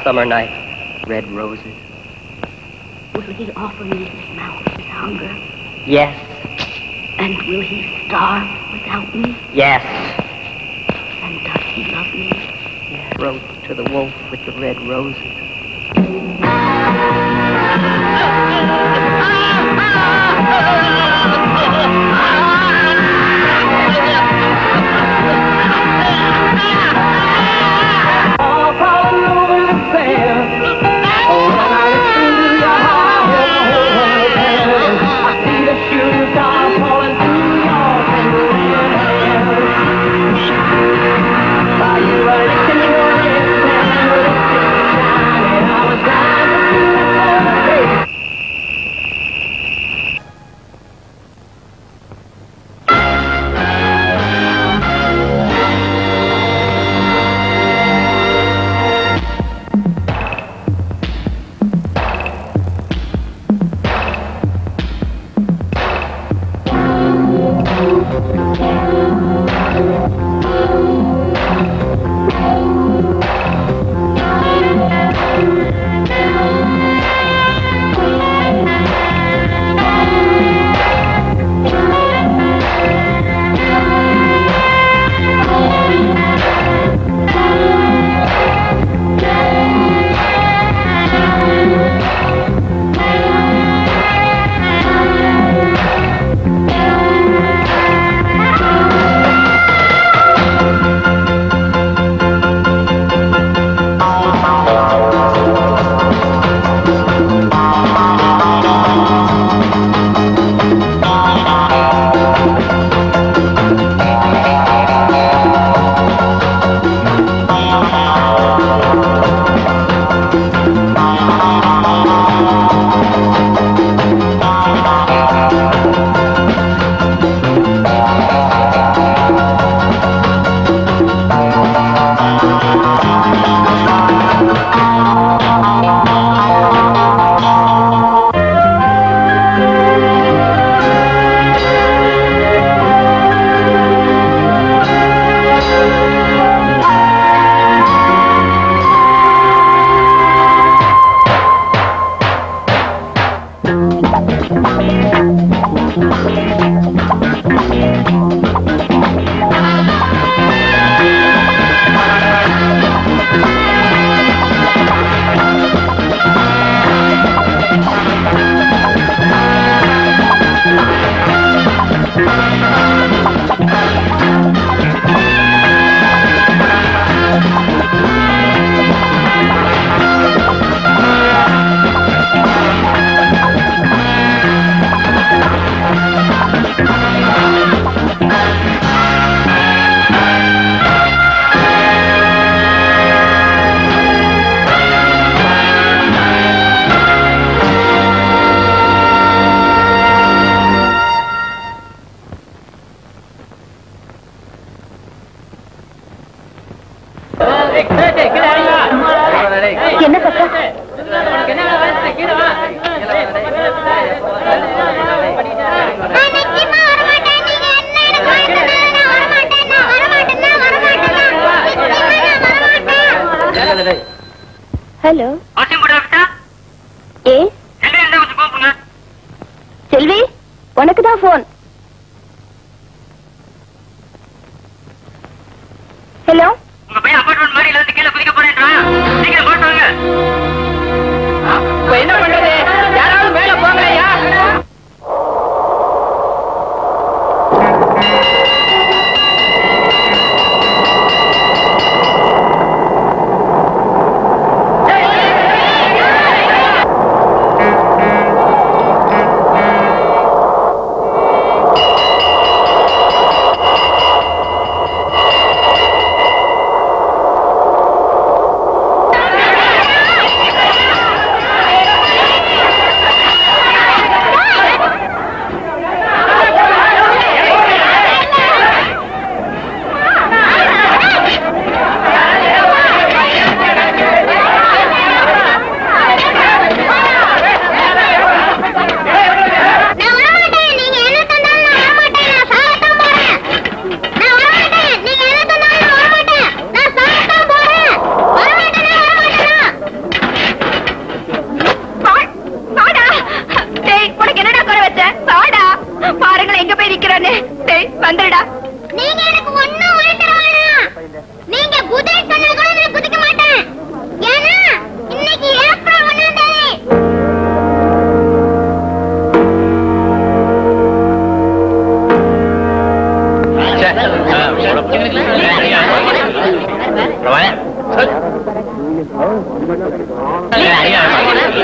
summer night, red roses. Will he offer me his mouth his hunger? Yes, And will he starve without me? yes. And does he love me? Wrote to the wolf with the red roses. என்ன சத்தம் hello ஏ செல்வி உனக்கு தான் phone hello என்ன பண்றது யாராவது மேல போங்களையா ஆ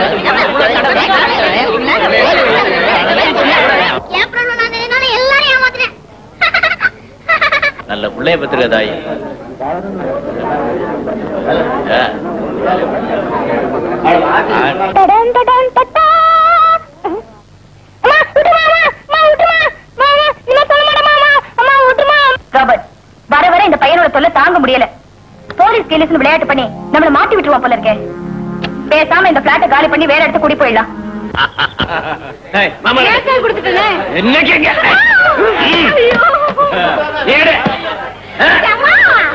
என் problem நான் தெரியாதனால எல்லாரும் ஏமாத்துறேன் நல்ல பிள்ளைய பத்திரிக்க தாய் ஆ. டடன் டடன் டட்டா. அம்மா, விட்டுருமா, அம்மா, அம்மா, விட்டுருமா. அம்மா, அம்மா, இனிமே சொல்ல மாட்டேன், அம்மா, அம்மா, விட்டுருமா. ராபர்ட் வர வர இந்த பையனோட தொல்லை தாங்க முடியல போலீஸ் கேலீஸ்னு விளையாட்டு பண்ணி நம்மள மாட்டி விட்டுருவான் போல இருக்கே பேசாம இந்த பிளாட்டை காலி பண்ணி வேற இடத்துக்கு குடி போயிடலாம் ஏய், மாமா. ஏன் சார் கொடுத்துட்டேனே? என்ன கேங்க ஐயோ. ஏடு. ஆ? அம்மா.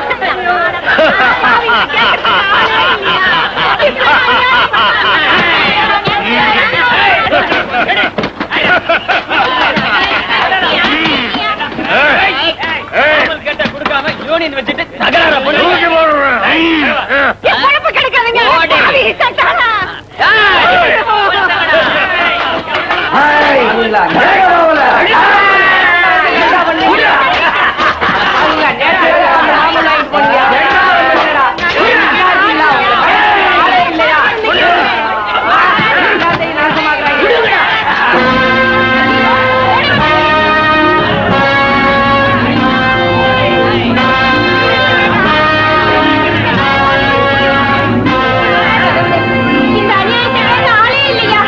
மாமல் கேட்டா கொடுக்காம யூனியன் வச்சுட்டு தகராற பண்ணு. என் பொழப்பு கிடைக்காதுங்க. ஓடி. சாமி, சட்டாளா. இந்த அநியாயத்தை வேற ஆளே இல்லையா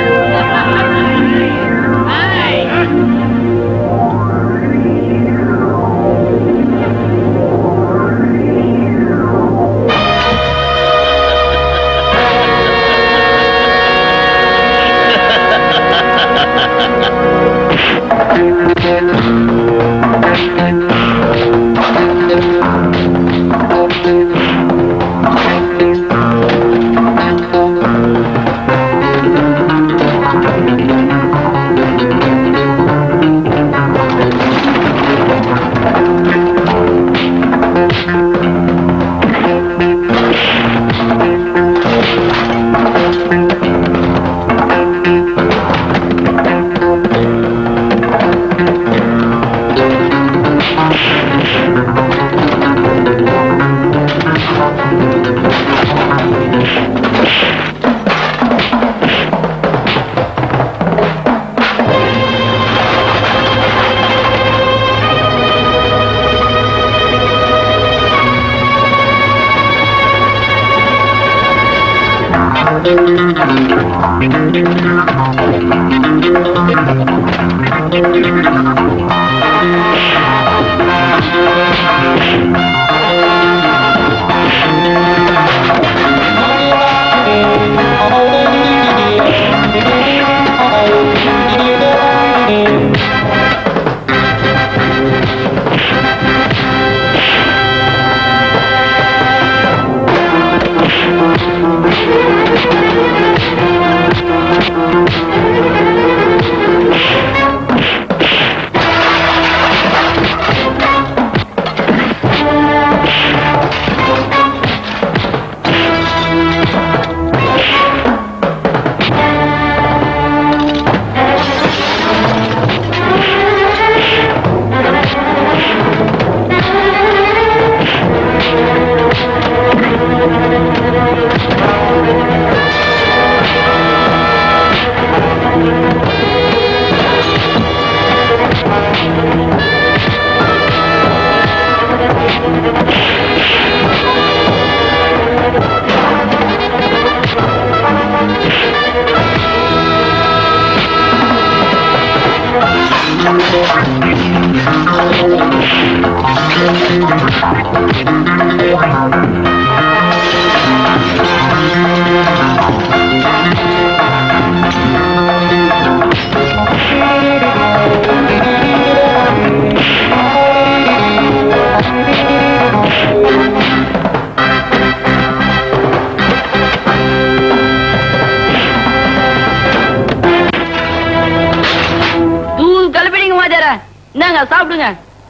தூள் கலப்பிடிங்க மாஜார இந்தாங்க சாப்பிடுங்க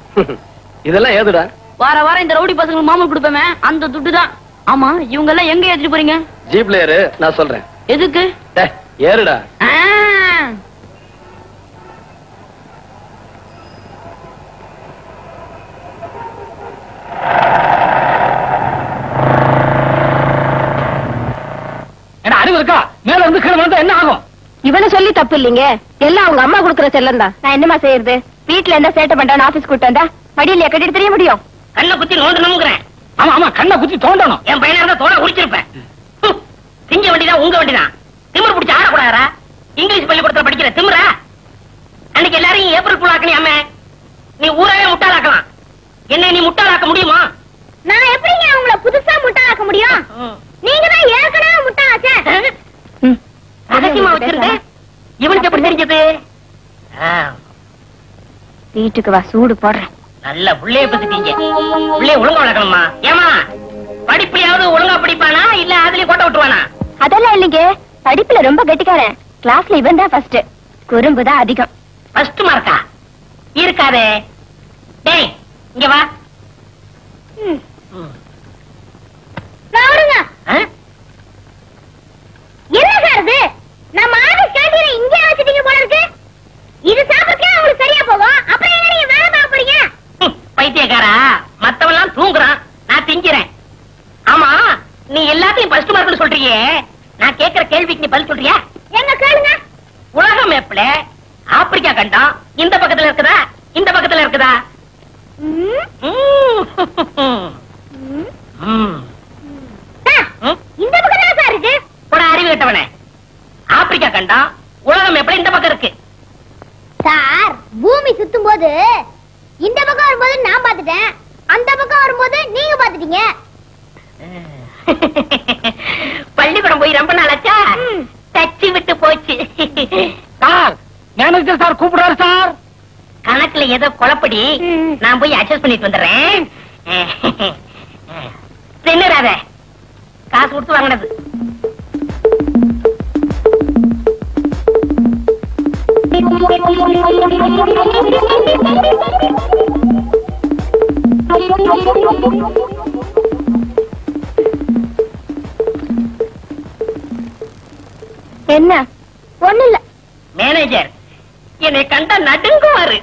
இதெல்லாம் ஏதுடா வார வாரம் இந்த ரவுடி பசங்களுக்கு மாமூல் கொடுப்பேன் அந்த துட்டு தான் ஆமா இவங்க எல்லாம் எங்க ஏத்திட்டு போறீங்க ஜீப்ல ஏறு நான் சொல்றேன் எதுக்கு டேய், ஏறுடா ஆ. என்ன அறிவு இருக்கா மேல இருந்து கீழே வந்தா என்ன ஆகும் இவனை சொல்லி தப்பு இல்லைங்க எல்லாம் அவங்க அம்மா கொடுக்குற செல்லம் தான் நான் என்னமா செய்யறது வீட்டுல இருந்தா சேட்டை பண்றான் ஆபீஸ் கூட்டு வந்தா மடியில கட்டிட்டு தெரிய முடியும் கண்ணை குத்தி நோண்டணுங்கிறேன் ஆமா ஆமா கண்ணை குத்தி தோண்டணும் என் பையனா இருந்தா தோட உரிச்சிருப்பேன் ஹம், திங்க வண்டிதான் உங்க வண்டிதான் திமிர் பிடிச்சி ஆடக்கூடாதா இங்கிலீஷ் பள்ளிக்கூடத்துல படிக்கிற திமிரா அன்னைக்கு எல்லாரையும் ஏப்ரல் ஃபுல் ஆக்கணியாமே நீ ஊரவே முட்டாளாக்கலாம் என்ன நீ முட்டாளாக்க முடியுமா நான் எப்படிங்க உங்களை புதுசா முட்டாளாக்க முடியும் நீங்க தான் ஏற்கனவே முட்டாளாச்சே ரகசியமா வச்சிருந்த இவனுக்கு எப்படி தெரிஞ்சது ஆ, வீட்டுக்கு வா சூடு போடுறேன் நல்ல புள்ளைய பத்திட்டீங்க புள்ளைய ஒழுங்கா வளர்க்கணுமா ஏமா படிப்புலயாவது ஒழுங்கா படிப்பானா இல்ல அதுலயும் கொட்ட விட்டுருவானா அதெல்லாம் இல்லைங்க படிப்புல ரொம்ப கெட்டிக்காரன் கிளாஸ்ல இவன் தான் ஃபர்ஸ்ட் குறும்பு தான் அதிகம் ஃபர்ஸ்ட் மார்க்கா இருக்காதே டேய் இங்க வா ம். சாப்பிடுங்க ஆ? என்ன சார் இது நம்ம ஆபீஸ் கேட்டீங்க இங்கே வச்சிட்டீங்க போல இருக்கு இது சாப்பிட்டே உங்களுக்கு சரியா போகும் அப்புறம் எங்க நீங்க வேலை பார்க்க போறீங்க ம், பைத்தியக்காரா மத்தவெல்லாம் தூங்குறான் நான் திங்கிறேன் ஆமா நீ எல்லாத்தையும் ஃபர்ஸ்ட் மார்க்னு சொல்றியே நான் கேக்குற கேள்விக்கு நீ பதில் சொல்றியா எங்க கேளுங்க உலக மேப்ல ஆப்பிரிக்கா கண்டம் இந்த பக்கத்துல இருக்குதா இந்த பக்கத்துல இருக்குதா ம், ம். ம். ம். சார், ம். இந்த பக்கம் தான் சார் இருக்கு போட அறிவு கட்டவனே ஆப்பிரிக்கா கண்டம் உலகம் எப்படி இந்த பக்கம் இருக்கு சார் பூமி சுத்தும் போது இந்த பக்கம் வரும்போது நான் பாத்துட்டேன் அந்த பக்கம் வரும்போது நீங்க பாத்துட்டீங்க பள்ளிக்கூடம் போய் ரொம்ப நாளாச்சா ம். தச்சு விட்டு போச்சு சார் மேனேஜர் சார் கூப்பிடுறாரு சார் கணக்குல ஏதோ குழப்படி ம். நான் போய் அட்ஜஸ்ட் பண்ணிட்டு வந்துடுறேன் தின்னுறாத காசு கொடுத்து வாங்கினது என்ன ஒண்ணு இல்ல மேனேஜர் என்னை கண்டா நடுங்குவாரு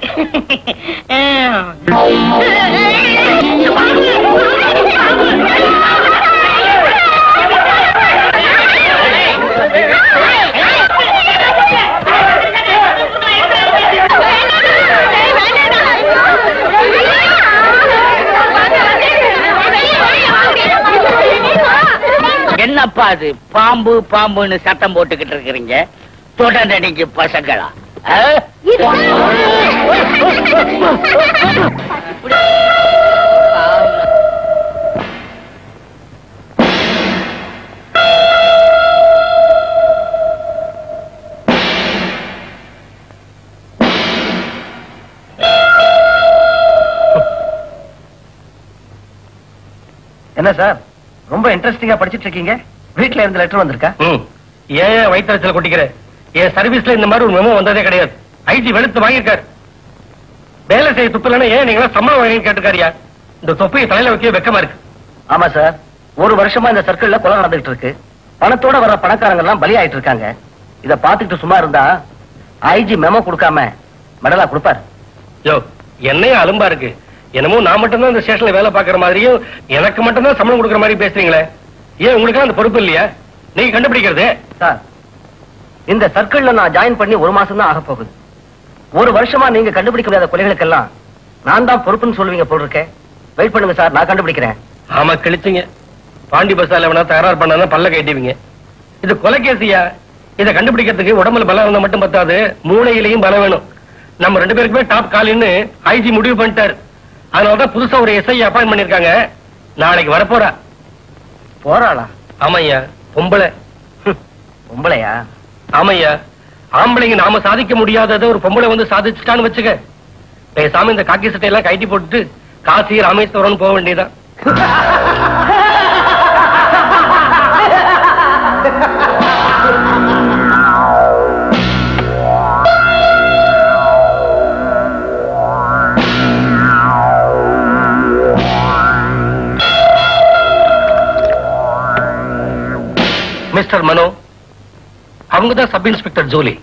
என்னப்பா அது பாம்பு பாம்புன்னு சத்தம் போட்டுக்கிட்டு இருக்கிறீங்க தொடர்ந்து நீங்க பசங்களா ஆ? என்ன சார் ரொம்ப இன்ட்ரெஸ்டிங்கா படிச்சிட்டு இருக்கீங்க வீட்ல இருந்து லெட்டர் வந்திருக்கா ம். ஏன் ஏன் வயிற்றுல கொட்டிக்கிற என் சர்வீஸ்ல இந்த மாதிரி ஒரு மெமோ வந்ததே கிடையாது ஐஜி வெளுத்து வாங்கியிருக்காரு வேலை செய்ய துப்புலன்னா ஏன் நீங்க சம்பளம் வாங்கி கேட்டுக்காரியா இந்த தொப்பையை தலையில வைக்க வெக்கமா இருக்கு ஆமா சார் ஒரு வருஷமா இந்த சர்க்கிள்ல கொலை நடந்துகிட்டு இருக்கு பணத்தோட வர பணக்காரங்க எல்லாம் பலியாயிட்டு இருக்காங்க இத பாத்துக்கிட்டு சும்மா இருந்தா ஐஜி மெமோ கொடுக்காம மெடலா கொடுப்பாரு யோ என்னையும் அலும்பா இருக்கு என்னமோ நான் மட்டும்தான் இந்த ஸ்டேஷன்ல வேலை பாக்குற மாதிரியும் எனக்கு மட்டும்தான் சம்பளம் கொடுக்குற மாதிரி பேசுறீங்களே ஏன் உங்களுக்கு அந்த பொறுப்பு இல்லையா நீங்க கண்டுபிடிக்கிறது சார் இந்த சர்க்கிள்ல நான் ஜாயின் பண்ணி ஒரு மாசம் தான் ஆக போகுது ஒரு வருஷமா நீங்க கண்டுபிடிக்க முடியாத கொலைகளுக்கெல்லாம் நான் தான் பொறுப்புன்னு சொல்லுவீங்க போல் இருக்கேன் வெயிட் பண்ணுங்க சார் நான் கண்டுபிடிக்கிறேன் ஆமா கிழிச்சிங்க பாண்டி பஸ்ஸால வேணா தகராறு பண்ணா பல்ல கட்டிடுவீங்க இது கொலைகேசியா இதை கண்டுபிடிக்கிறதுக்கு உடம்புல பலம் இருந்தா மட்டும் பத்தாது மூளையிலையும் பலம் வேணும் நம்ம ரெண்டு பேருக்குமே டாப் காலின்னு ஐஜி முடிவு பண்ணிட்டாரு அதனாலதான் புதுசா ஒரு எஸ்ஐ அப்பாயின் பண்ணிருக்காங்க நாளைக்கு வரப்போறா போறாளா ஆமையா பொம்பளை பொம்பளையா ஆமையா ஆம்பளைங்க நாம சாதிக்க முடியாததை ஒரு பொம்பளை வந்து சாதிச்சுட்டான்னு வச்சுக்க பேசாம இந்த காக்கி சட்டையெல்லாம் கைட்டி போட்டுட்டு காசி ராமேஸ்வரம் போக வேண்டியதான் மிஸ்டர் மனோ அவங்க தான் சப் இன்ஸ்பெக்டர் ஜோலி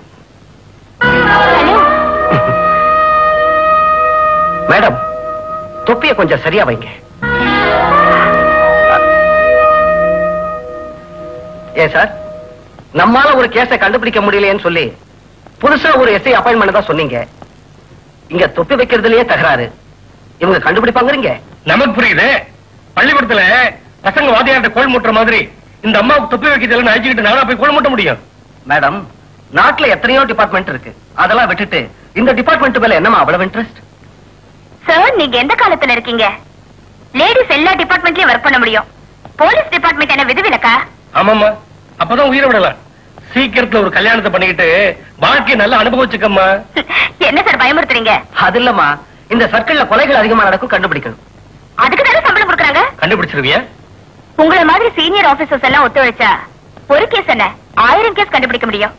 மேடம் தொப்பிய கொஞ்சம் சரியா வைங்க ஏன் சார் நம்மால ஒரு கேஸை கண்டுபிடிக்க முடியலையேன்னு சொல்லி புதுசா ஒரு எஸ்ஐ அப்பாயின்மெண்ட் தான் சொன்னீங்க இங்க தொப்பி வைக்கிறதுலயே தகராறு இவங்க கண்டுபிடிப்பாங்கறீங்க நமக்கு புரியுது பள்ளிக்கூடத்துல பசங்க வாத்தியார்ட்ட கோல் முட்டுற மாதிரி இந்த அம்மாவுக்கு தொப்பி வைக்கிறதுல அழிச்சுக்கிட்டு நானா போய் கோல் முட்ட முடியும் மேடம் நாட்டுல எத்தனையோ டிபார்ட்மெண்ட் இருக்கு அதெல்லாம் விட்டுட்டு இந்த டிபார்ட்மெண்ட் மேல என்னமா அவ்வளவு இன்ட்ரெஸ்ட் சார் நீங்க எந்த காலத்துல இருக்கீங்க லேடிஸ் எல்லா டிபார்ட்மெண்ட்லயும் ஒர்க் பண்ண முடியும் போலீஸ் டிபார்ட்மெண்ட் என்ன விதிவிலக்கா ஆமாம்மா அப்பதான் உயிரை விடலாம் சீக்கிரத்துல ஒரு கல்யாணத்தை பண்ணிக்கிட்டு வாழ்க்கையை நல்லா அனுபவிச்சுக்கம்மா என்ன சார் பயமுறுத்துறீங்க அது இல்லம்மா இந்த சர்க்கிள்ல கொலைகள் அதிகமா நடக்கும் கண்டுபிடிக்கணும் அதுக்கு தானே சம்பளம் கொடுக்குறாங்க கண்டுபிடிச்சிருவியா உங்களை மாதிரி சீனியர் ஆபீசர்ஸ் எல்லாம் ஒத்துழைச்சா ஒரு கேஸ் என்ன ஆயிரம் கேஸ் கண்டுபிடிக்க முடியும்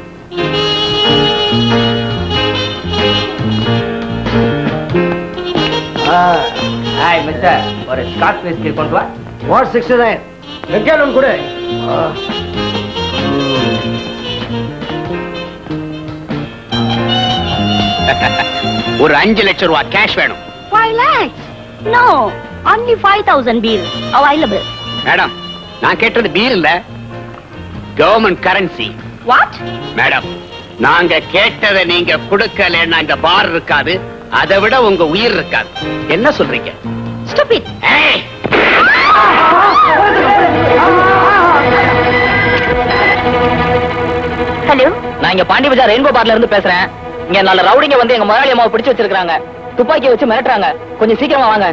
ஹாய் மிஸ்டர் ஒரு ஸ்காட் விஸ்கி கொண்டு வா வாட் சிக்ஸ்டி நைன் வெங்காயம் கூட ஒரு அஞ்சு லட்சம் ரூபாய் கேஷ் வேணும் Five lakhs? No, only 5,000 bill available. Madam நான் கேட்டது பீர் இல்ல கவர்மெண்ட் கரன்சி What? மேடம் நாங்க கேட்டதை நீங்க கொடுக்கலன்னா இந்த பார் இருக்காது அதை விட உங்க உயிர் இருக்காது என்ன சொல்றீங்க Stupid. ஏய்! ஹலோ நான் இங்க பாண்டி பஜார் ரெயின்போ பார்ல இருந்து பேசுறேன் இங்க நல்ல ரவுடிங்க வந்து எங்க முதலாளி அம்மாவை பிடிச்சு வச்சிருக்காங்க துப்பாக்கி வச்சு மிரட்டுறாங்க கொஞ்சம் சீக்கிரமா வாங்க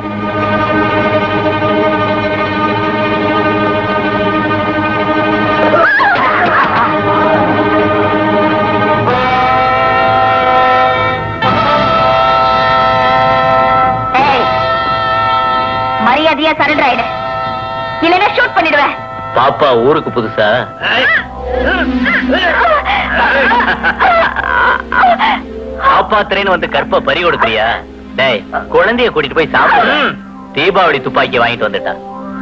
ஏய் மரியாதையா சரண்டர் ஆயிடு இல்லைன்னா ஷூட் பண்ணிடுவேன் பாப்பா ஊருக்கு புதுசா காப்பாத்துறேன்னு வந்து கற்ப பறி கொடுக்குறியா டேய் குழந்தைய கூட்டிட்டு போய் சாப்பிடு தீபாவளி துப்பாக்கி வாங்கிட்டு வந்துட்டா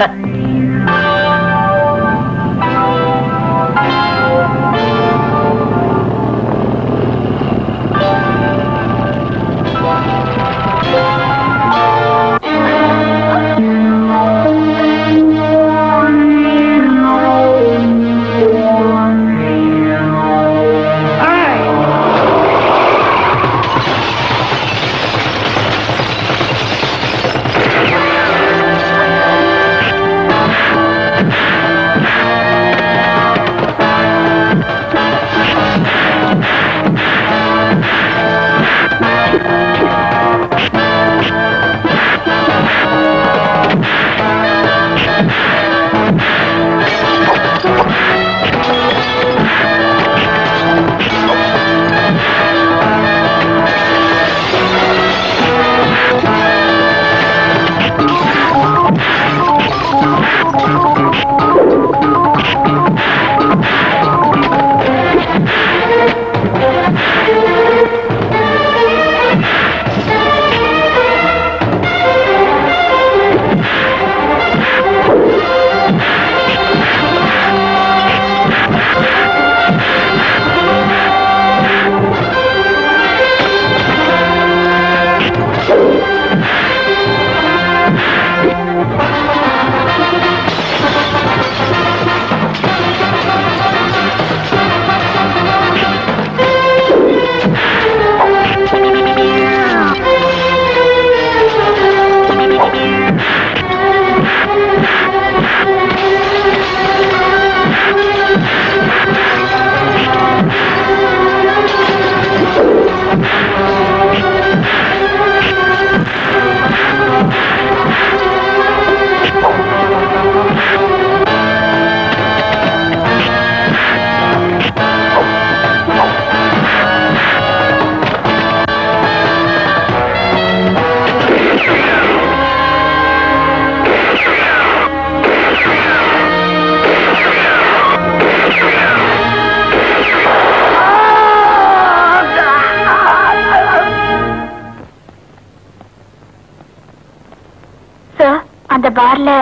சார் அந்த பார்ல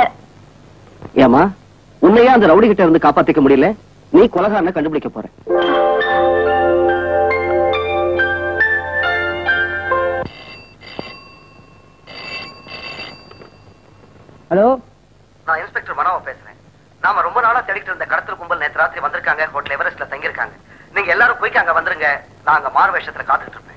ஏமா உன்னையா அந்த ரவுடி கிட்ட இருந்து காப்பாத்திக்க முடியல நீ கொலகாரனை கண்டுபிடிக்க போற ஹலோ நான் இன்ஸ்பெக்டர் மனோவை பேசுறேன் நாம ரொம்ப நாளா தேடிட்டு இருந்த கடத்தல் கும்பல் நேத்து ராத்திரி வந்திருக்காங்க ஹோட்டல் எவரெஸ்ட்ல தங்கியிருக்காங்க நீங்க எல்லாரும் போய்க்கு அங்க வந்துருங்க நான் அங்க மாறு வேஷத்துல காத்துட்டு இருப்பேன்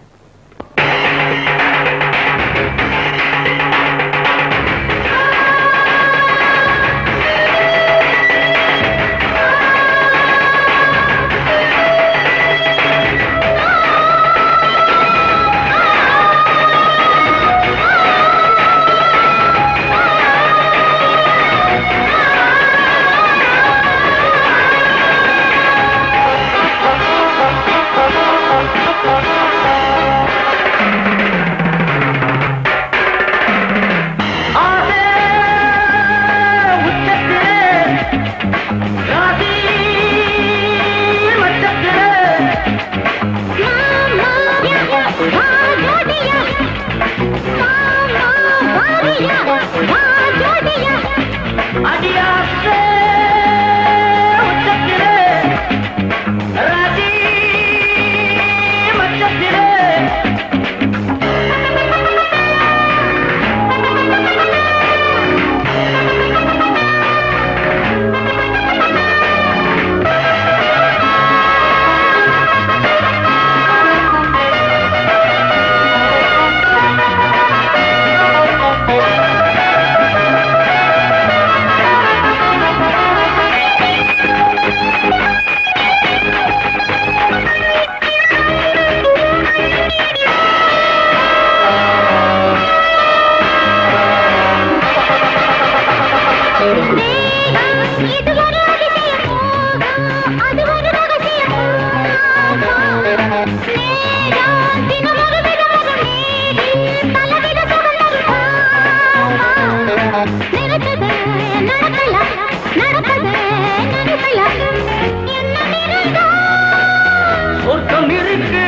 சொர்க்கம் இருக்கு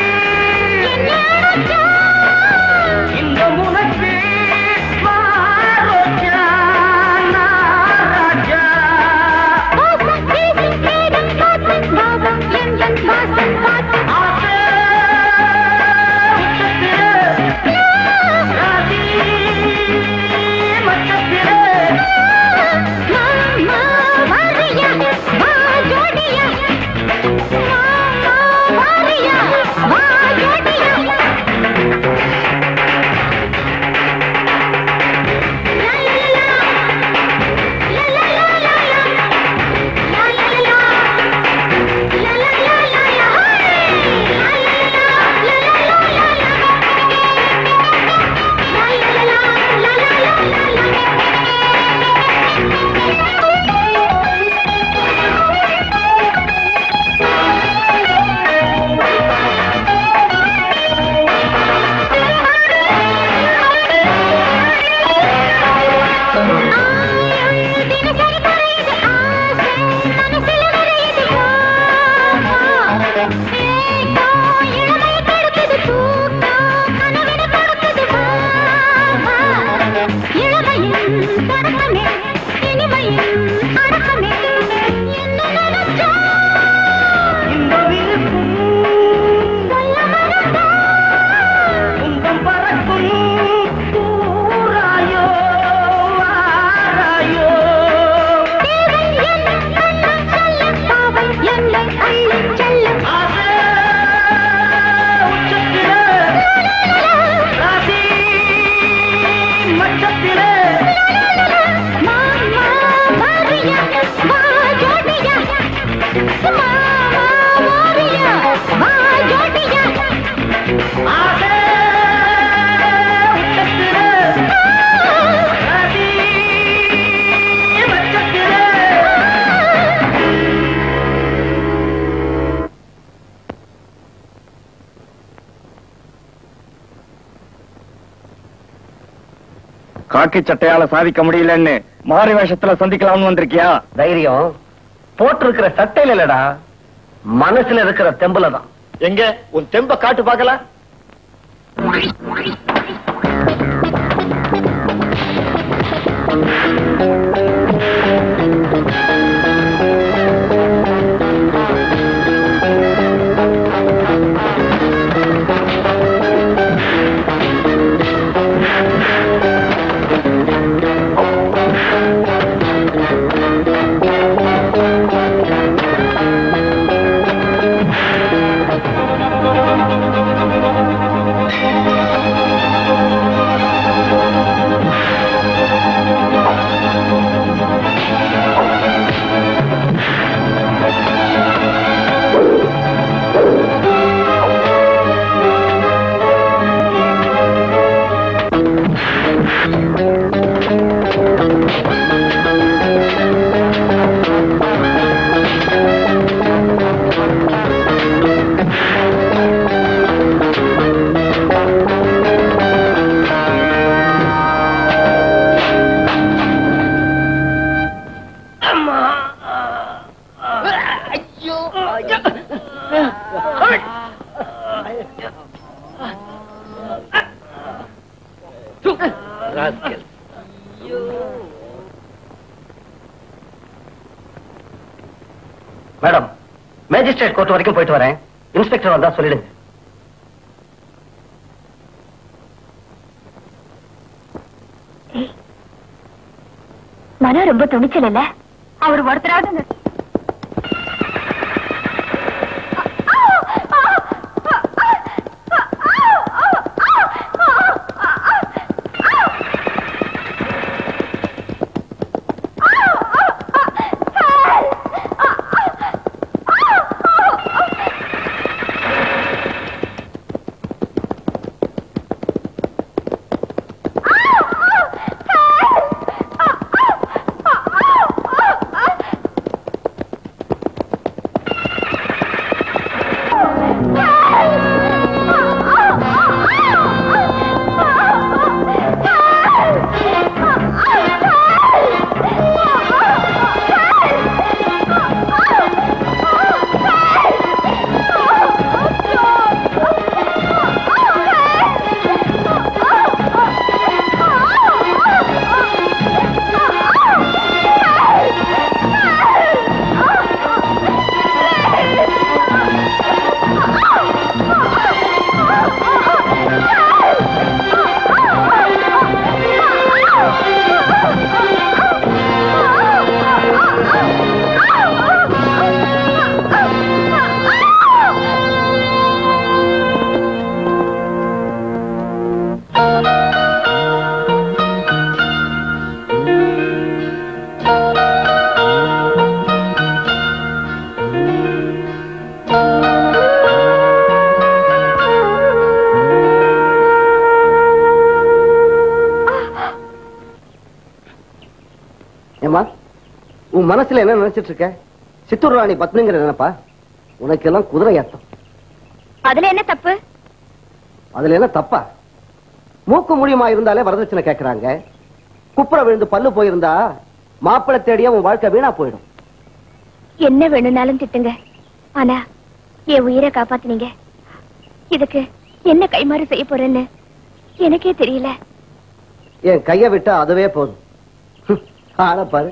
இந்த முனக்கு மாரோஜா நாராஜா ஆசை உச்சத்திலே ராசி மச்சத்திலே இந்த விருப்பும் துன்பம் பறக்கும் தூராயோ வாராயோ ஆசை உச்சத்திலே ராசி மச்சத்திலே ஆசை உச்சத்திலே ராசி மச்சத்திலே காக்கி சட்டையால சாதிக்க முடியலன்னு மாறு வேஷத்துல சந்திக்கலாம்னு வந்திருக்கியா தைரியம் போட்டிருக்கிற சட்டையில இல்லடா மனசுல இருக்கிற தெம்புல தான் எங்க உன் தெம்ப காட்டு பார்க்கலாம் ஆ ராஸ்கல். மேடம் மேஜிஸ்ட்ரேட் கோர்ட் வரைக்கும் போயிட்டு வரேன் இன்ஸ்பெக்டர் வந்தா சொல்லிடுங்க மனோ ரொம்ப துணிச்சல் இல்ல அவர் ஒருத்தராவது இந்த- ஏமா உன் மனசுல என்ன நினைச்சிட்டு இருக்க சித்தூர் ராணி பத்னிங்கிற நினைப்பா உனக்கு எல்லாம் குதிரை ஏத்தம் அதுல என்ன தப்பு அதுல என்ன தப்பா மூக்கு முடியுமா இருந்தாலே வரதட்சணை கேக்குறாங்க குப்புற விழுந்து பல்லு போயிருந்தா மாப்பிள்ளை தேடிய உன் வாழ்க்கை வீணா போயிடும் என்ன வேணும்னாலும் திட்டுங்க ஆனா என் உயிரை காப்பாத்துனீங்க இதுக்கு என்ன கைமாறு செய்ய போறேன்னு எனக்கே தெரியல என் கைய விட்டா அதுவே போதும் ஹம், ஆளை பாரு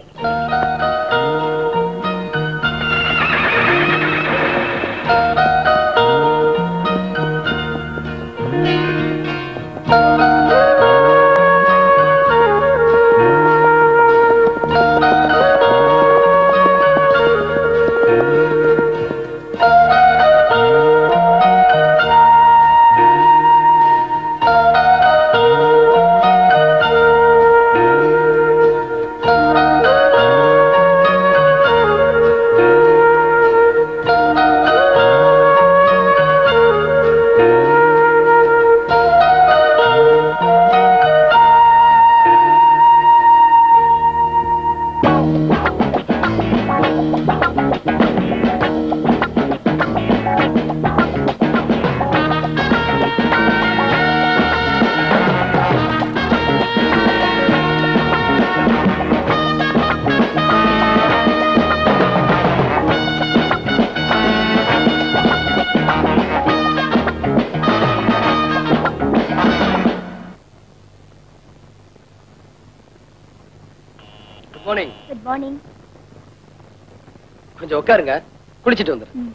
குட் மார்னிங் குட் மார்னிங் கொஞ்சம் உட்காருங்க குளிச்சிட்டு வந்துடுறேன்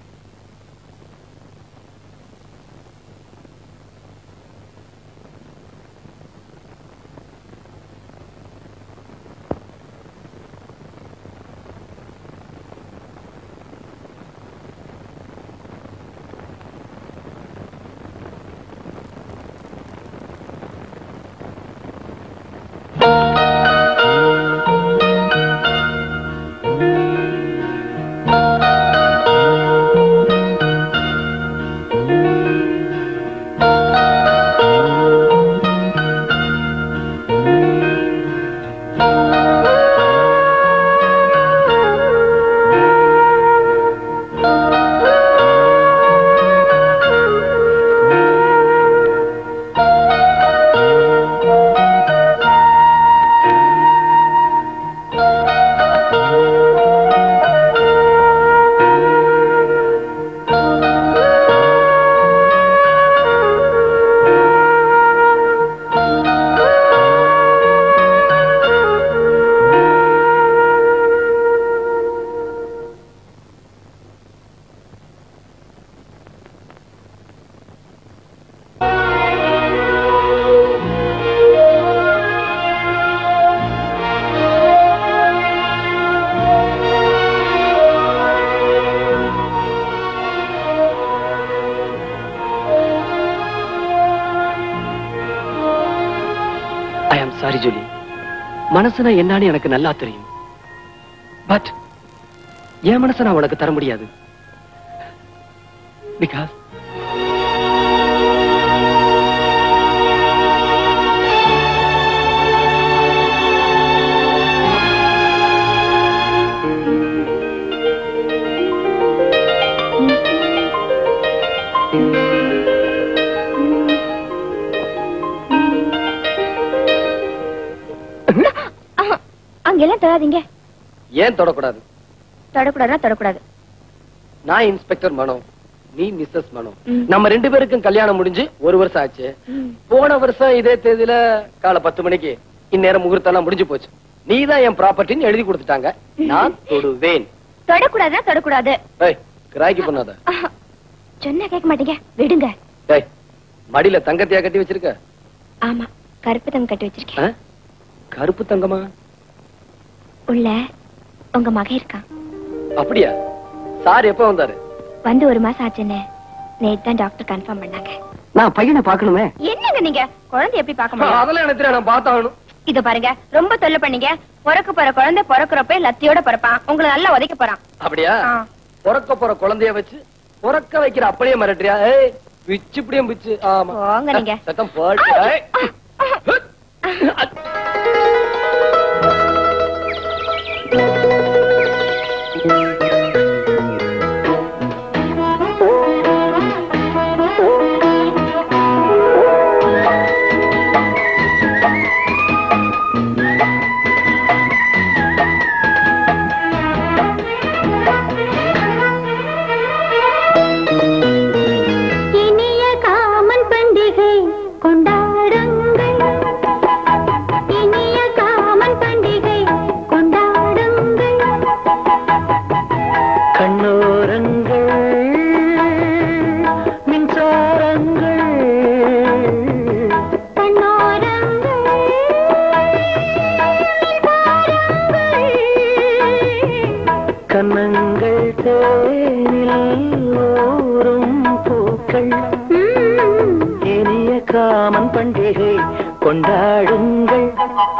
ஆ சாரி ஜூலி மனசுனா என்னன்னு எனக்கு நல்லா தெரியும் பட் என் மனசை நான் உனக்கு தர முடியாது பிகாஸ் அங்கெல்லாம் தொடாதீங்க ஏன் தொடக்கூடாது தொடக்கூடாதுன்னா தொடக்கூடாது நான் இன்ஸ்பெக்டர் மனோ நீ மிஸ்ஸஸ் மனோ ம். நம்ம ரெண்டு பேருக்கும் கல்யாணம் முடிஞ்சு ஒரு வருஷம் ஆச்சு ம். போன வருஷம் இதே தேதியில காலை பத்து மணிக்கு இந்நேரம் முகூர்த்தம் எல்லாம் முடிஞ்சு போச்சு நீதான் என் ப்ராப்பர்ட்டின்னு எழுதி கொடுத்துட்டாங்க நான் தொடுவேன் தொடக்கூடாதுன்னா தொடக்கூடாது ஏய் கிராக்கி பண்ணாத ஆஹா. சொன்னா கேட்க மாட்டீங்க விடுங்க ஏய் மடியில தங்கத்தையா கட்டி வச்சிருக்க ஆமா கருப்பு தங்க கட்டி வச்சிருக்கேன் ஆ? கருப்பு தங்கமா உள்ள உங்க மகன் இருக்கான் அப்படியா சார் எப்ப வந்தாரு வந்து ஒரு மாசம் ஆச்சுன்னு நேத்து தான் டாக்டர் கன்ஃபார்ம் பண்ணாங்க நான் பையனை பாக்கணுமே என்னங்க நீங்க குழந்தை எப்படி பார்க்க முடியும் அதெல்லாம் எனக்கு தெரியாது, நான் பார்த்தாகணும் இது பாருங்க ரொம்ப தொல்லை பண்ணீங்க பிறக்க போற குழந்தை பிறக்கிறப்ப லத்தியோட பிறப்பான் உங்களை நல்லா உதைக்க போறான் அப்படியா ஆ. பிறக்க போற குழந்தைய வச்சு பிறக்க வைக்கிற அப்படியே மிரட்டுறியா ஏய் பிச்சு இப்படியும் பிச்சு ஆமா போங்க நீங்க. சத்தம் போட்டு ஏய். இனிய காமன் பண்டிகை கொண்டாடுங்கள் இனிய காமன் பண்டிகை கொண்டாடுங்கள் கண்ணோரங்கள் மின்சாரங்கள் கண்ணோரங்கள் கண்ணங்கள் தேனில் ஓரும் பூக்கள் இனிய காமன் பண்டிகை கொண்டாடுங்கள்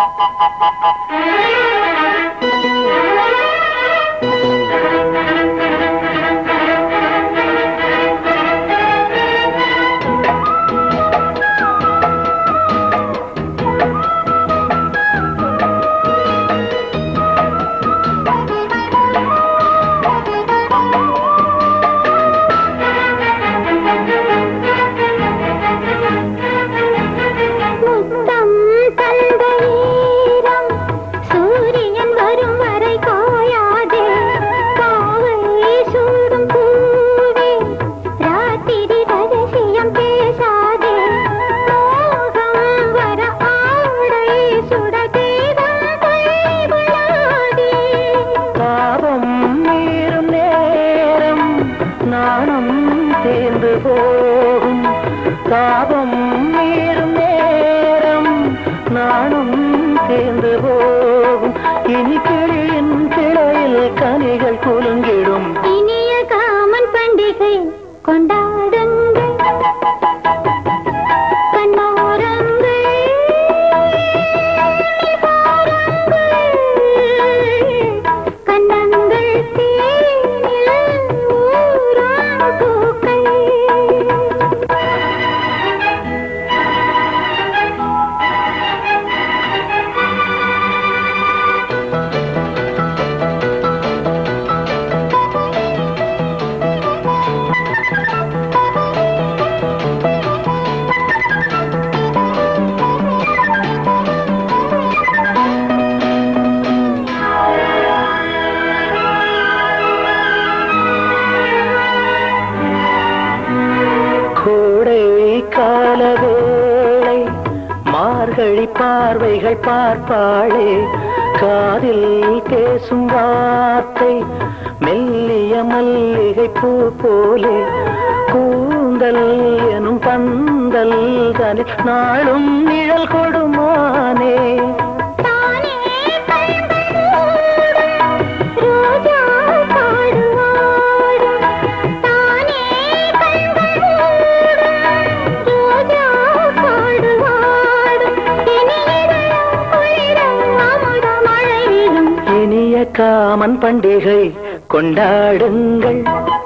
முத்தம் தந்த ஈரம் சூரியன் வரும் வரை காயாதே காவல் சூடும் பூவே ராத்திரி ரகசியம் பேசாதே மோகம் வர ஆடை சுட தேகம் கைவிடாதே தாபம் மீறும் நேரம் நாணம் தேர்ந்து போகும் தாபம் மீறும் நேரம் நாணம் தேர்ந்து போகும் இனி கிளியின் கிளையில் கனிகள் குலுங்கிடும் இனிய காமன் பண்டிகை கொண்டாடுங்கள் கண்ணோரங்கள் கண்ணங்கள் தேனில் ஊரும் பூக்கள் கோடை கால வேளை மார்கழி பார்வைகள் பார்ப்பாளே காதில் பேசும் வார்த்தை மெல்லிய மல்லிகை பூ போலே கூந்தல் எனும் பந்தல் தனில் நாளும் நிழல் கொடுமானே தானே கண்களோடும் ரோஜா பாடுவாடும் தானே கண்களோடும் ரோஜா பாடுவாடும் இனி இதயம் காமன் பண்டிகை கொண்டாடுங்கள்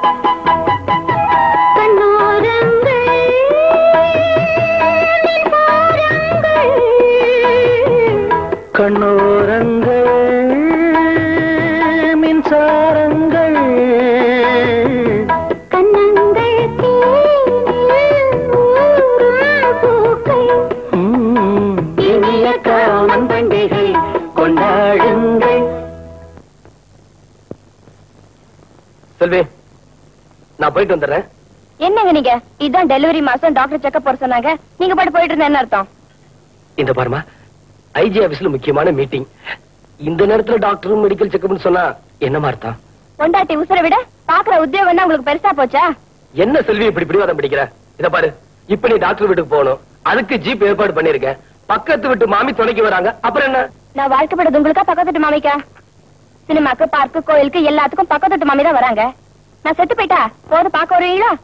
கண்ணோரங்கள் மின்சாரங்கள் ம், இனிய காமன் பண்டிகை கொண்டாடுங்கள் செல்வி நான் போயிட்டு வந்துடுறேன் என்னங்க நீங்க இதான் டெலிவரி மாசம் டாக்டர் செக்கப் போற சொன்னாங்க நீங்க பாட்டு போயிட்டு இருந்த என்ன அர்த்தம் இந்த பாருமா ஐஜி ஆபீஸ்ல முக்கியமான மீட்டிங் இந்த நேரத்துல டாக்டரும் மெடிக்கல் செக்அப்னு சொன்னா என்னமா அர்த்தம் பொண்டாட்டி உசுரை விட பாக்குற உத்தியோகம் என்ன உங்களுக்கு பெருசா போச்சா என்ன செல்வி இப்படி பிடிவாதம் பிடிக்கிற இத பாரு இப்ப நீ டாக்டர் வீட்டுக்கு போகணும் அதுக்கு ஜீப் ஏற்பாடு பண்ணிருக்கேன் பக்கத்து வீட்டு மாமி துணைக்கு வராங்க அப்புறம் என்ன நான் வாழ்க்கைப்படுறது உங்களுக்கா பக்கத்து மாமிக்கா சினிமாக்கு பார்க்கு கோயிலுக்கு எல்லாத்துக்கும் பக்கத்து மாமி தான் வராங்க நான் செத்து போயிட்டா போது பாக்க வருவீங்களா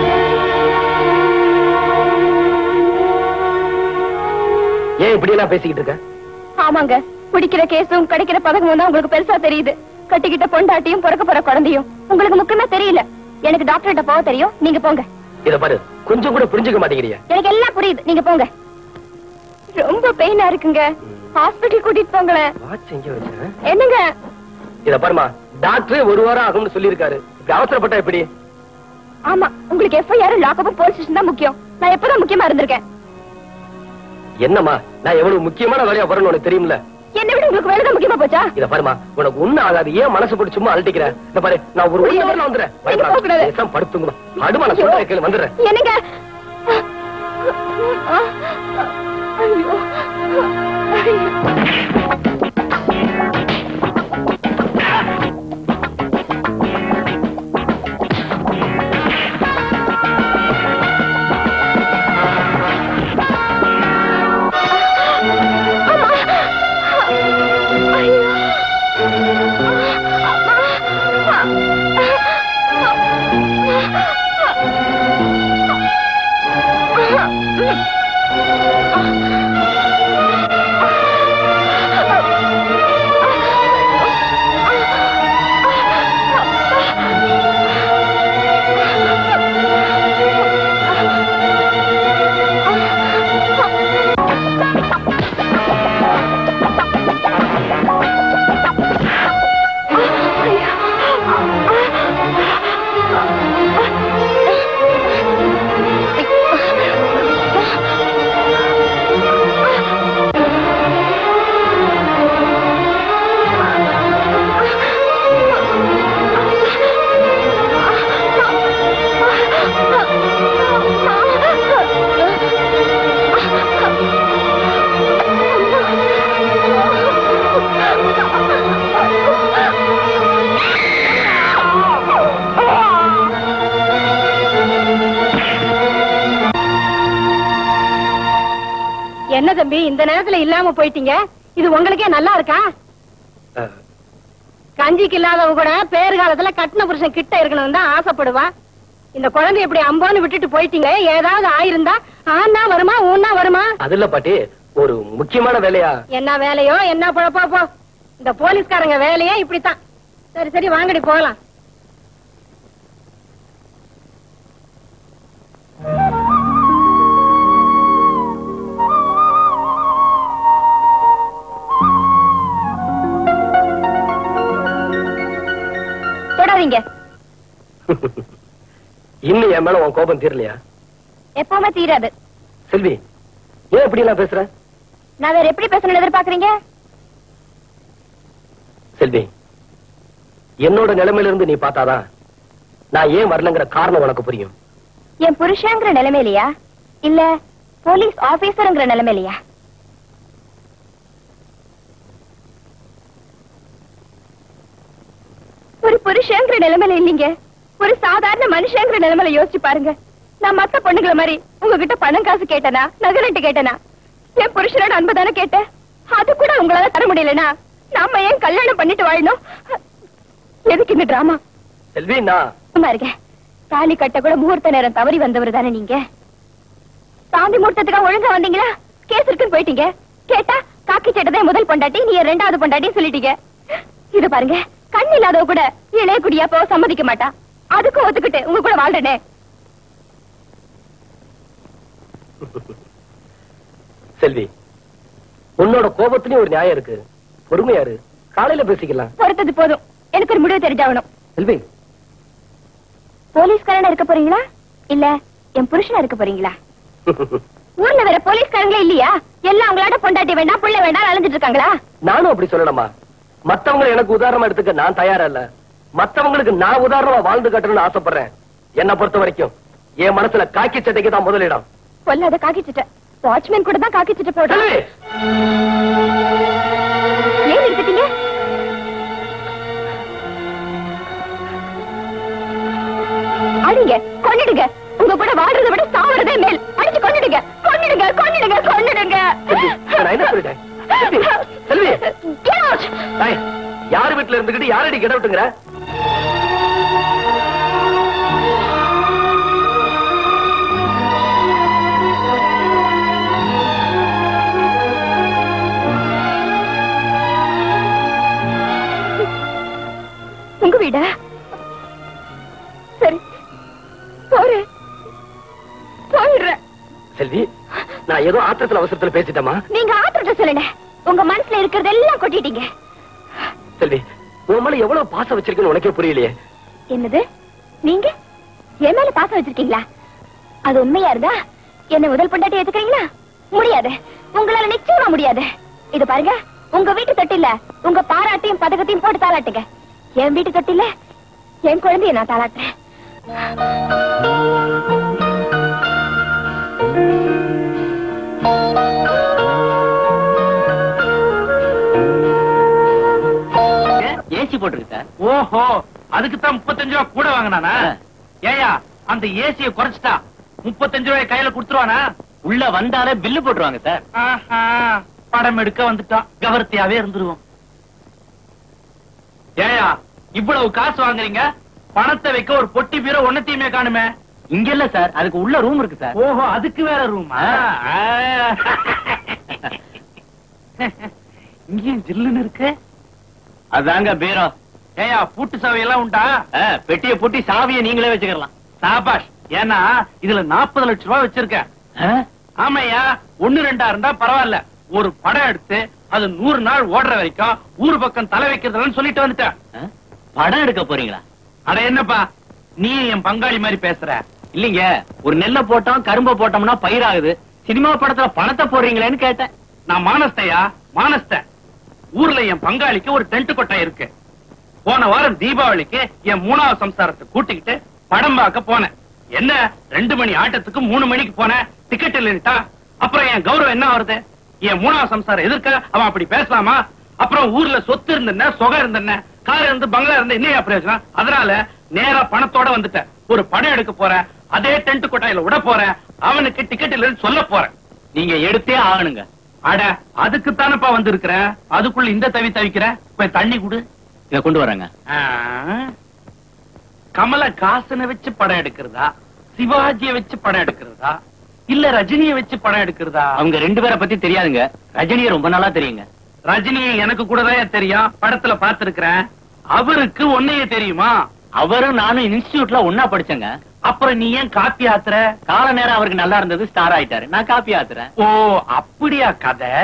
ஏன் இப்படி எல்லாம் பேசிக்கிட்டு இருக்க ஆமாங்க பிடிக்கிற கேஸும் கிடைக்கிற பதக்கமும் தான் உங்களுக்கு பெருசா தெரியுது கட்டிக்கிட்ட பொண்டாட்டியும் பிறக்க போற குழந்தையும் உங்களுக்கு முக்கியமா தெரியல எனக்கு டாக்டர்கிட்ட போக தெரியும் நீங்க போங்க இத பாரு கொஞ்சம் கூட புரிஞ்சுக்க மாட்டேங்கிறியா எனக்கு எல்லாம் புரியுது நீங்க போங்க ரொம்ப பெயினா இருக்குங்க ஹாஸ்பிட்டல் கூட்டிட்டு போங்களேன் வாட்ச் எங்க வச்சேன் என்னங்க இத பாருமா டாக்டர் ஒரு வாரம் ஆகும்னு சொல்லியிருக்காரு இப்படி அவசரப்பட்டா எப்படி ஆமா உங்களுக்கு எஃப்ஐஆர் லாக்கப்பும் போலீஸ் ஸ்டேஷன் தான் முக்கியம் நான் எப்பதான் முக்கியமா இருந்திருக்கேன் என்னம்மா நான் எவ்வளவு முக்கியமான வேலையா வரணும் உனக்கு தெரியும்ல என்னை விட உங்களுக்கு வேலை தான் முக்கியமா போச்சா இத பாருமா உனக்கு ஒண்ணு ஆகாது ஏன் மனசு போட்டு சும்மா அழட்டிக்கிற இத பாரு நான் ஒரு ஒண்ணு வரல வந்துடுறேன் நீங்க போக கூடாது. பயப்படாத படுத்துங்க அடுமா நான் சொல்றேன் கேளு வந்துடுறேன் என்னங்க ஐயோ என்ன தம்பி இந்த நேரத்துல இல்லாம போயிட்டீங்க இது உங்களுக்கே நல்லா இருக்கா அஹ், கஞ்சிக்கு இல்லாதவங்க கூட பேறு காலத்துல கட்டின புருஷன் கிட்ட இருக்கணும் தான் ஆசைப்படுவா இந்த குழந்தை இப்படி அம்போன்னு விட்டுட்டு போயிட்டீங்க ஏதாவது ஆயிருந்தா ஆனா வருமா ஊன்னா வருமா அது இல்ல பாட்டி ஒரு முக்கியமான வேலையா என்ன வேலையோ என்ன பொழப்போ போ இந்த போலீஸ்காரங்க வேலையே இப்படித்தான் சரி சரி வாங்கடி போகலாம் தொடாதீங்க இன்னும் என் மேல உன் கோபம் தீரலையா எப்பவுமே தீராது செல்வி ஏன் இப்படி எல்லாம் பேசுற நான் வேற எப்படி பேசணும்னு எதிர்பார்க்கறீங்க செல்வி என்னோட நிலைமையில இருந்து நீ பார்த்தாதான் நான் ஏன் வரலங்கிற காரணம் உனக்கு புரியும் என் புருஷங்கிற நிலைமையிலையா இல்ல போலீஸ் ஆபீசர்ங்கிற நிலைமையிலையா ஒரு புருஷங்கிற நிலைமையில இல்லீங்க ஒரு சாதாரண மனுஷங்கிற நிலைமையில யோசிச்சு பாருங்க நான் மத்த பொண்ணுங்கள மாதிரி உங்ககிட்ட பணம் காசு கேட்டனா நகரட்டு கேட்டனா என் புருஷனோட அன்பு தானே கேட்டேன் அது கூட உங்களால தர முடியலனா நாம ஏன் கல்யாணம் பண்ணிட்டு வாழணும் எதுக்கு இந்த டிராமா செல்வி நான் சும்மா இருக்க தாலி கட்ட கூட முகூர்த்த நேரம் தவறி வந்தவர் தானே நீங்க சாந்தி முகூர்த்தத்துக்காக ஒழுங்கா வந்தீங்களா கேஸ் இருக்குன்னு போயிட்டீங்க கேட்டா காக்கி சட்டதே முதல் பொண்டாட்டி நீ ரெண்டாவது பொண்டாட்டி சொல்லிட்டீங்க இது பாருங்க கண் இல்லாதவ கூட இளைய குடியா போக சம்மதிக்க மாட்டா அதுக்கும் ஒத்துக்கிட்டு உங்க கூட வாழ்றனே செல்வி உன்னோட கோபத்திலயும் ஒரு நியாயம் இருக்கு பொறுமையாரு காலையில பேசிக்கலாம் பொறுத்தது போதும் எனக்கு ஒரு முடிவு தெரிஞ்சாகணும் செல்வி போலீஸ்காரனா இருக்க போறீங்களா இல்ல என் புருஷனா இருக்க போறீங்களா ஊர்ல வேற போலீஸ்காரங்களே இல்லையா எல்லாம் அவங்களோட பொண்டாட்டி வேண்டாம் புள்ள வேண்டாம் அலைஞ்சிட்டு இருக்காங்களா நானும் அப்படி சொல்லணுமா மத்தவங்களை எனக்கு உதாரணமா எடுத்துக்க நான் தயாரா இல்ல மத்தவங்களுக்கு நான் உதாரணமா வாழ்ந்து காட்டணும்னு ஆசைப்படுறேன் என்ன பொறுத்த வரைக்கும் என் மனசுல காக்கி சட்டைக்கு தான் முதலிடம் பொல்லாத காக்கிச்சிட்ட வாட்ச்மேன் கூட தான் காக்கிச்சிட்ட போடுறேன் செல்வி ஏன் நிறுத்திட்டீங்க அடிங்க கொன்னிடுங்க உங்க கூட வாழ்றதை விட சாவறதே மேல் அடிச்சு கொன்னிடுங்க கொன்னிடுங்க கொன்னிடுங்க கொன்னிடுங்க செல்வி, நான் என்ன சொல்லிட்டேன்? செல்வி, செல்வி. Get out! டேய், யார் வீட்டுல இருந்துகிட்டு யாரடி கிட விட்டுங்கிற உங்க வீடா சரி போறேன் போயிடுறேன் செல்வி நான் ஏதோ ஆத்திரத்துல அவசரத்துல பேசிட்டேமா நீங்க ஆத்திரத்தை சொல்லுங்க உங்க மனசுல இருக்கிறதெல்லாம் கொட்டிட்டீங்க செல்வி உன் மேல எவ்வளவு பாசம் வச்சிருக்குன்னு உனக்கே புரியலையே என்னது நீங்க என் மேல பாசம் வச்சிருக்கீங்களா அது உண்மையா இருந்தா என்ன முதல் பொண்டாட்டி ஏத்துக்கிறீங்களா முடியாது உங்களால நிச்சயமா முடியாது இது பாருங்க உங்க வீட்டு தொட்டில உங்க பாராட்டையும் பதக்கத்தையும் போட்டு தாளாட்டுங்க என் வீட்டு தொட்டில என் குழந்தைய நான் தாளாட்டுறேன் ஏசி போட்டிருக்கு சார் ஓஹோ அதுக்கு தான் முப்பத்தஞ்சு ரூபா கூட வாங்கினானா ஏயா அந்த ஏசிய குறைச்சிட்டா முப்பத்தஞ்சு ரூபாய் கையில கொடுத்துருவானா உள்ள வந்தாலே பில்லு போட்டுருவாங்க சார் ஆஹா, படம் எடுக்க வந்துட்டான் கவர்த்தியாவே இருந்துருவோம் ஏயா இவ்வளவு காசு வாங்குறீங்க பணத்தை வைக்க ஒரு பொட்டி பீரோ ஒன்னத்தையுமே காணுமே இங்க இல்ல சார் அதுக்கு உள்ள ரூம் இருக்கு சார் ஓஹோ அதுக்கு வேற ரூமா இங்கேயும் ஜில்லுன்னு இருக்கு அதாங்க பீரோ ஏயா பூட்டு சாவி எல்லாம் உண்டா ஆ, பெட்டியை பூட்டி சாவியை நீங்களே வச்சுக்கலாம் சாபாஷ் ஏன்னா இதுல நாற்பது லட்சம் ரூபாய் வச்சிருக்கேன் ஆ? ஆமையா ஒண்ணு ரெண்டா இருந்தா பரவாயில்ல ஒரு படம் எடுத்து அது நூறு நாள் ஓடுற வரைக்கும் ஊர் பக்கம் தலை வைக்கிறதுலன்னு சொல்லிட்டு வந்துட்டேன் ஆ? படம் எடுக்க போறீங்களா அட என்னப்பா நீ என் பங்காளி மாதிரி பேசுற இல்லீங்க ஒரு நெல்லை போட்டோம் கரும்பை போட்டோம்னா பயிராகுது சினிமா படத்துல பணத்தை போடுறீங்களேன்னு கேட்டேன் நான் மானஸ்தையா மானஸ்த ஊர்ல என் பங்காளிக்கு ஒரு டென்ட் கொட்டை இருக்கு போன வாரம் தீபாவளிக்கு என் மூணாவது சம்சாரத்தை கூட்டிக்கிட்டு படம் பார்க்க போனேன் என்ன ரெண்டு மணி ஆட்டத்துக்கு மூணு மணிக்கு போனேன் டிக்கெட் இல்லைன்ட்டா அப்புறம் என் கௌரவம் என்ன வருது என் மூணாவது சம்சாரம் எதிர்க்க அவன் அப்படி பேசலாமா அப்புறம் ஊர்ல சொத்து இருந்தன சொகை இருந்தன கார் இருந்து பங்களா இருந்து என்னையா பிரயோஜனம் அதனால நேரா பணத்தோட வந்துட்டேன் ஒரு படம் எடுக்க போறேன் அதே டென்ட் கொட்டாயில விட போறேன் அவனுக்கு டிக்கெட் இல்லைன்னு சொல்ல போறேன் நீங்க எடுத்தே ஆகணுங்க அட அதுக்கு தானப்பா வந்திருக்கிறேன் அதுக்குள்ள இந்த தவி தவிக்கிற போய் தண்ணி குடு இத கொண்டு வரேங்க ஆ. கமல காசனை வச்சு படம் எடுக்கிறதா சிவாஜிய வச்சு படம் எடுக்கிறதா இல்ல ரஜினிய வச்சு படம் எடுக்கிறதா அவங்க ரெண்டு பேரை பத்தி தெரியாதுங்க ரஜினியை ரொம்ப நாளா தெரியுங்க ரஜினியை எனக்கு கூட தான் தெரியும் படத்துல பார்த்திருக்கிறேன் அவருக்கு ஒன்னையே தெரியுமா அவரும் நானும் இன்ஸ்டிடியூட்ல ஒன்னா படிச்சேங்க அப்புறம் நீ ஏன் காப்பி ஆத்துற கால நேரம் அவருக்கு நல்லா இருந்தது ஸ்டார் ஆயிட்டாரு நான் காப்பி ஆத்துறேன் ஓ அப்படியா கதை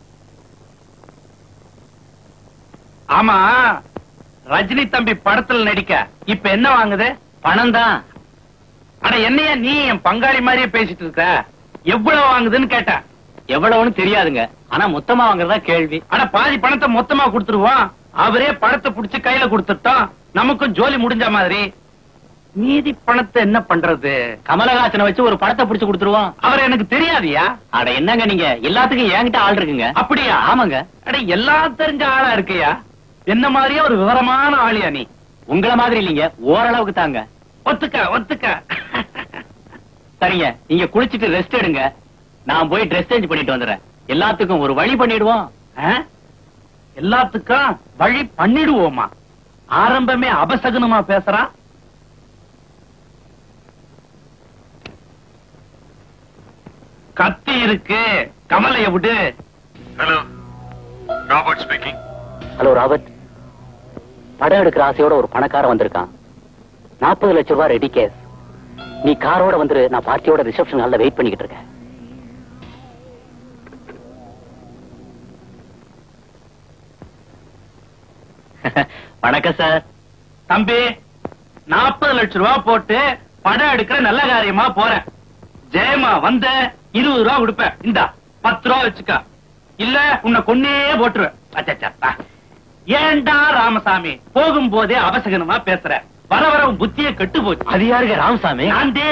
ஆமா ரஜினி தம்பி படத்துல நடிக்க இப்ப என்ன வாங்குது பணம் தான் அட என்னையா நீ என் பங்காளி மாதிரியே பேசிட்டு இருக்க எவ்வளவு வாங்குதுன்னு கேட்டேன் எவ்வளவுன்னு தெரியாதுங்க ஆனா மொத்தமா வாங்குறதா கேள்வி அட பாதி பணத்தை மொத்தமா கொடுத்துருவோம் அவரே படத்தை புடிச்சு கையில கொடுத்துட்டோம் நமக்கும் ஜோலி முடிஞ்ச மாதிரி மீதி பணத்தை என்ன பண்றது கமலஹாசனை வச்சு ஒரு படத்தை புடிச்சு கொடுத்துருவோம் அவர் எனக்கு தெரியாதியா அட என்னங்க நீங்க எல்லாத்துக்கும் என்கிட்ட ஆள் இருக்குங்க அப்படியா ஆமாங்க அட எல்லாம் தெரிஞ்ச ஆளா இருக்கையா என்ன மாதிரியே ஒரு விவரமான ஆளியா நீ உங்கள மாதிரி இல்லைங்க ஓரளவுக்கு தாங்க ஒத்துக்க ஒத்துக்க சரிங்க நீங்க குளிச்சிட்டு ரெஸ்ட் எடுங்க நான் போய் ட்ரெஸ் சேஞ்ச் பண்ணிட்டு வந்துடுறேன் எல்லாத்துக்கும் ஒரு வழி பண்ணிடுவோம் ஆ? எல்லாத்துக்கும் வழி பண்ணிடுவோமா ஆரம்பமே அபசகுனமா பேசுறான் கத்தி இருக்கு கமலைய விடு hello Robert speaking hello Robert படம் எடுக்கிற ஆசையோட ஒரு பணக்காரன் வந்திருக்கான் நாற்பது லட்சம் ரூபாய் ரெடி கேஸ் நீ காரோட வந்துரு நான் பார்ட்டியோட ரிசப்ஷன் ஹால்ல வெயிட் பண்ணிக்கிட்டு இருக்கேன் வணக்கம் சார் தம்பி நாற்பது லட்சம் ரூபாய் போட்டு படம் எடுக்கிற நல்ல காரியமா போறேன் ஜெயமா வந்த இருபது ரூபா கொடுப்பேன் இந்தா பத்து ரூபா வச்சுக்க இல்ல உன்னை கொன்னே போட்டுருவேன் அச்சச்சப்பா. ஏன்டா ராமசாமி போகும்போதே அவசகனமா பேசுற வர வர உன் புத்திய கெட்டு போச்சு அது யாருங்க ராமசாமி நான்தே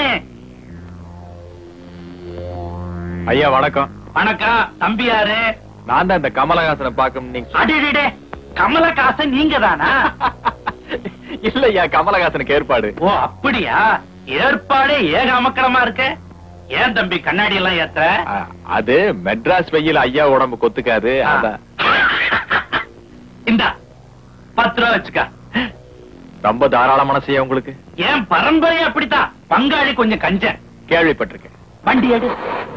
ஐயா வணக்கம் வணக்கம் தம்பி யாரு நான் தான் இந்த கமலஹாசனை பார்க்கணும் நீங்க அடிடே கமலஹாசன் நீங்க தானா இல்லையா கமலஹாசனுக்கு ஏற்பாடு ஓ அப்படியா ஏற்பாடே ஏக அமக்கலமா இருக்கு ஏன் தம்பி கண்ணாடி எல்லாம் ஏத்துற அ- அது மெட்ராஸ் வெயில் ஐயா உடம்பு கொத்துக்காது அதான் இந்தா பத்து ரூபா வச்சுக்க ரொம்ப தாராள மனசையா உங்களுக்கு ஏன் பரம்பரை அப்படித்தான் பங்காளி கொஞ்சம் கஞ்ச கேள்விப்பட்டிருக்கேன் வண்டி எடு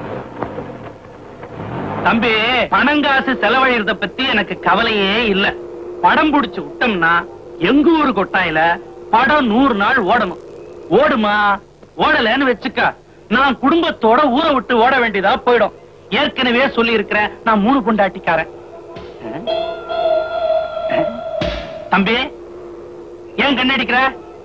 தம்பி பணங்காசு செலவழிறத பத்தி எனக்கு கவலையே இல்ல படம் புடிச்சு விட்டோம்னா எங்க ஊரு கொட்டாயில படம் நூறு நாள் ஓடணும் ஓடுமா ஓடலன்னு வச்சுக்க நான் குடும்பத்தோட ஊரை விட்டு ஓட வேண்டியதா போயிடும் ஏற்கனவே சொல்லி இருக்கிறேன் நான் மூணு பொண்டாட்டிக்காரன் தம்பி ஏன் கண்ணடிக்கிற